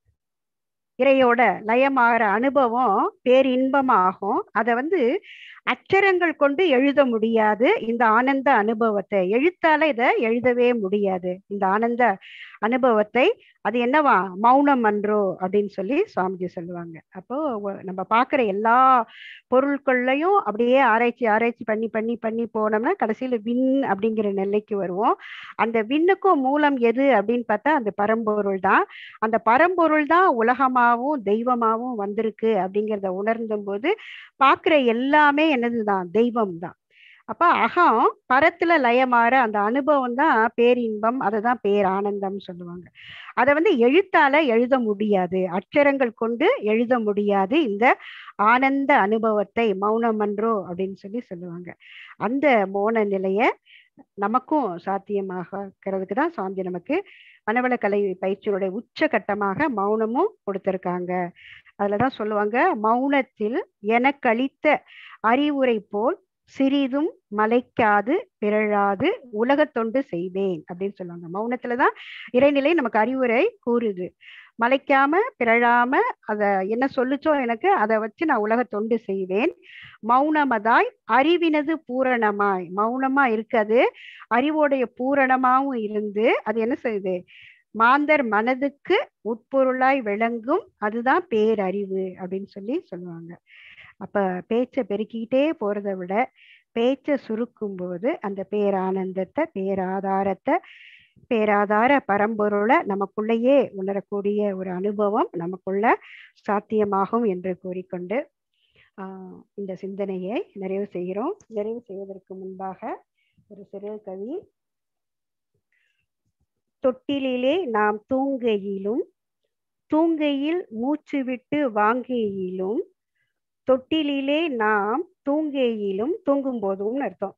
இறையோட லயமாகிற அனுபவம் பேரின்பமாகும் அதை வந்து அச்சரங்கள் கொண்டு எழுத முடியாது இந்த ஆனந்த அனுபவத்தை எழுத்தால இதை எழுதவே முடியாது இந்த ஆனந்த அனுபவத்தை அது என்னவா மௌனம் அன்றோ அப்படின்னு சொல்லி சுவாமிஜி சொல்லுவாங்க அப்போ ஒ- நம்ம பார்க்குற எல்லா பொருட்கள்லையும் அப்படியே ஆராய்ச்சி ஆராய்ச்சி பண்ணி பண்ணி பண்ணி போனோம்னா கடைசியில விண் அப்படிங்கிற நிலைக்கு வருவோம் அந்த விண்ணுக்கும் மூலம் எது அப்படின்னு பார்த்தா அந்த பரம்பொருள் தான் அந்த பரம்பொருள் தான் உலகமாவும் தெய்வமாவும் வந்திருக்கு அப்படிங்கிறத உணர்ந்தும் போது பார்க்குற எல்லாமே என்னதுதான் தெய்வம் தான் அப்ப அகம் பரத்துல லயமாற அந்த அனுபவம் தான் பேரின்பம் அதை தான் பேரானந்தம் சொல்லுவாங்க அதை வந்து எழுத்தால எழுத முடியாது அச்சரங்கள் கொண்டு எழுத முடியாது இந்த ஆனந்த அனுபவத்தை மௌனமன்றோ அப்படின்னு சொல்லி சொல்லுவாங்க அந்த மௌன நிலைய நமக்கும் சாத்தியமாகிறதுக்கு தான் சுவாமி நமக்கு மனவளக்கலை பயிற்சியினுடைய உச்சகட்டமாக மௌனமும் கொடுத்திருக்காங்க அதுலதான் சொல்லுவாங்க மௌனத்தில் எனக்களித்த அறிவுரை போல் சிறிதும் மலைக்காது பிறழாது உலகத் தொண்டு செய்வேன் அப்படின்னு சொல்லுவாங்க மௌனத்துலதான் இறைநிலை நமக்கு அறிவுரை கூறுது மலைக்காம பிறழாம அத என்ன சொல்லுச்சோ எனக்கு அதை வச்சு நான் உலக தொண்டு செய்வேன் மௌனமதாய் அறிவினது பூரணமாய் மௌனமா இருக்காது அறிவோடைய பூரணமாவும் இருந்து அது என்ன செய்யுது மாந்தர் மனதுக்கு உட்பொருளாய் விளங்கும் அதுதான் பேரறிவு அப்படின்னு சொல்லி சொல்லுவாங்க அப்ப பேச்சை பெருக்கிக்கிட்டே போறதை விட பேச்சை சுருக்கும் போது அந்த பேரானந்தத்தை பேராதாரத்தை பேராதார பரம்பொருளை நமக்குள்ளேயே உணரக்கூடிய ஒரு அனுபவம் நமக்குள்ள சாத்தியமாகும் என்று கூறிக்கொண்டு ஆஹ் இந்த சிந்தனையை நிறைவு செய்கிறோம் நிறைவு செய்வதற்கு முன்பாக ஒரு சிறு கவி தொட்டிலிலே நாம் தூங்கையிலும் தூங்கையில் மூச்சு விட்டு வாங்கையிலும் தொட்டிலிலே நாம் தூங்கையிலும் தூங்கும் போதும் அர்த்தம்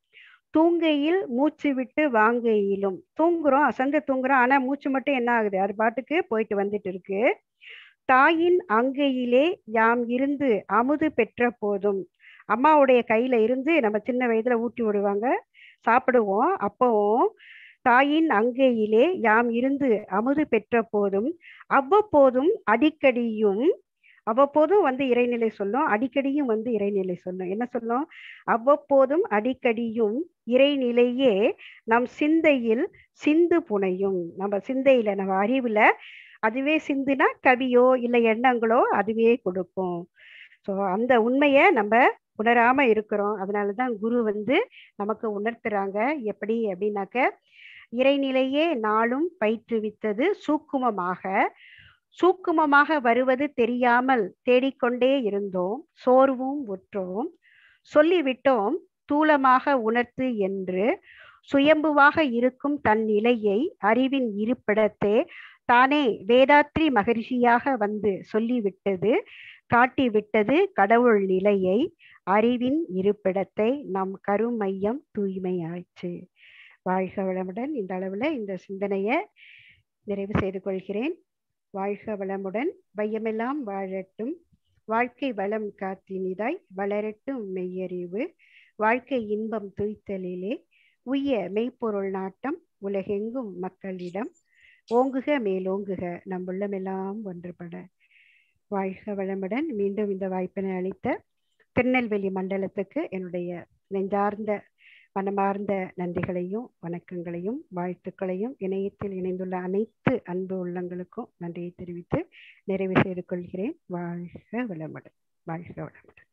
தூங்கையில் மூச்சு விட்டு வாங்கையிலும் தூங்குறோம் அசந்து தூங்குறோம் ஆனா மூச்சு மட்டும் என்ன ஆகுது அது பாட்டுக்கு போயிட்டு வந்துட்டு இருக்கு தாயின் அங்கையிலே யாம் இருந்து அமுது பெற்ற போதும் அம்மாவுடைய கையில இருந்து நம்ம சின்ன வயதுல ஊட்டி விடுவாங்க சாப்பிடுவோம் அப்பவும் தாயின் அங்கையிலே யாம் இருந்து அமுது பெற்ற போதும் அவ்வப்போதும் அடிக்கடியும் அவ்வப்போதும் வந்து இறைநிலை சொல்லும் அடிக்கடியும் வந்து இறைநிலை சொல்லும் என்ன சொல்லும் அவ்வப்போதும் அடிக்கடியும் இறைநிலையே நம் சிந்தையில் சிந்து புனையும் நம்ம சிந்தையில நம்ம அறிவுல அதுவே சிந்துனா கவியோ இல்லை எண்ணங்களோ அதுவே கொடுக்கும் ஸோ அந்த உண்மையை நம்ம உணராம இருக்கிறோம் அதனாலதான் குரு வந்து நமக்கு உணர்த்துறாங்க எப்படி அப்படின்னாக்க இறைநிலையே நாளும் பயிற்றுவித்தது சூக்குமமாக சூக்குமமாக வருவது தெரியாமல் தேடிக்கொண்டே இருந்தோம் சோர்வும் உற்றோம் சொல்லிவிட்டோம் தூலமாக உணர்த்து என்று சுயம்புவாக இருக்கும் தன் நிலையை அறிவின் இருப்பிடத்தே தானே வேதாத்ரி மகரிஷியாக வந்து சொல்லிவிட்டது காட்டிவிட்டது கடவுள் நிலையை அறிவின் இருப்பிடத்தை நம் கருமையம் தூய்மையாச்சு வாழ்க வளமுடன் இந்த அளவுல இந்த சிந்தனையை நிறைவு செய்து கொள்கிறேன் வாழ்க வளமுடன் வையமெல்லாம் வாழட்டும் வாழ்க்கை வளம் காத்தினிதாய் வளரட்டும் மெய்யறிவு வாழ்க்கை இன்பம் துய்த்தலிலே உய்ய மெய்ப்பொருள் நாட்டம் உலகெங்கும் மக்களிடம் ஓங்குக மேலோங்குக நம் உள்ளமெல்லாம் ஒன்றுபட வாழ்க வளமுடன் மீண்டும் இந்த வாய்ப்பினை அளித்த திருநெல்வேலி மண்டலத்துக்கு என்னுடைய நெஞ்சார்ந்த மனமார்ந்த நன்றிகளையும் வணக்கங்களையும் வாழ்த்துக்களையும் இணையத்தில் இணைந்துள்ள அனைத்து அன்பு உள்ளங்களுக்கும் நன்றியை தெரிவித்து நிறைவு செய்து கொள்கிறேன் வாழ்க வளமுடன் வாழ்க வளமுடன்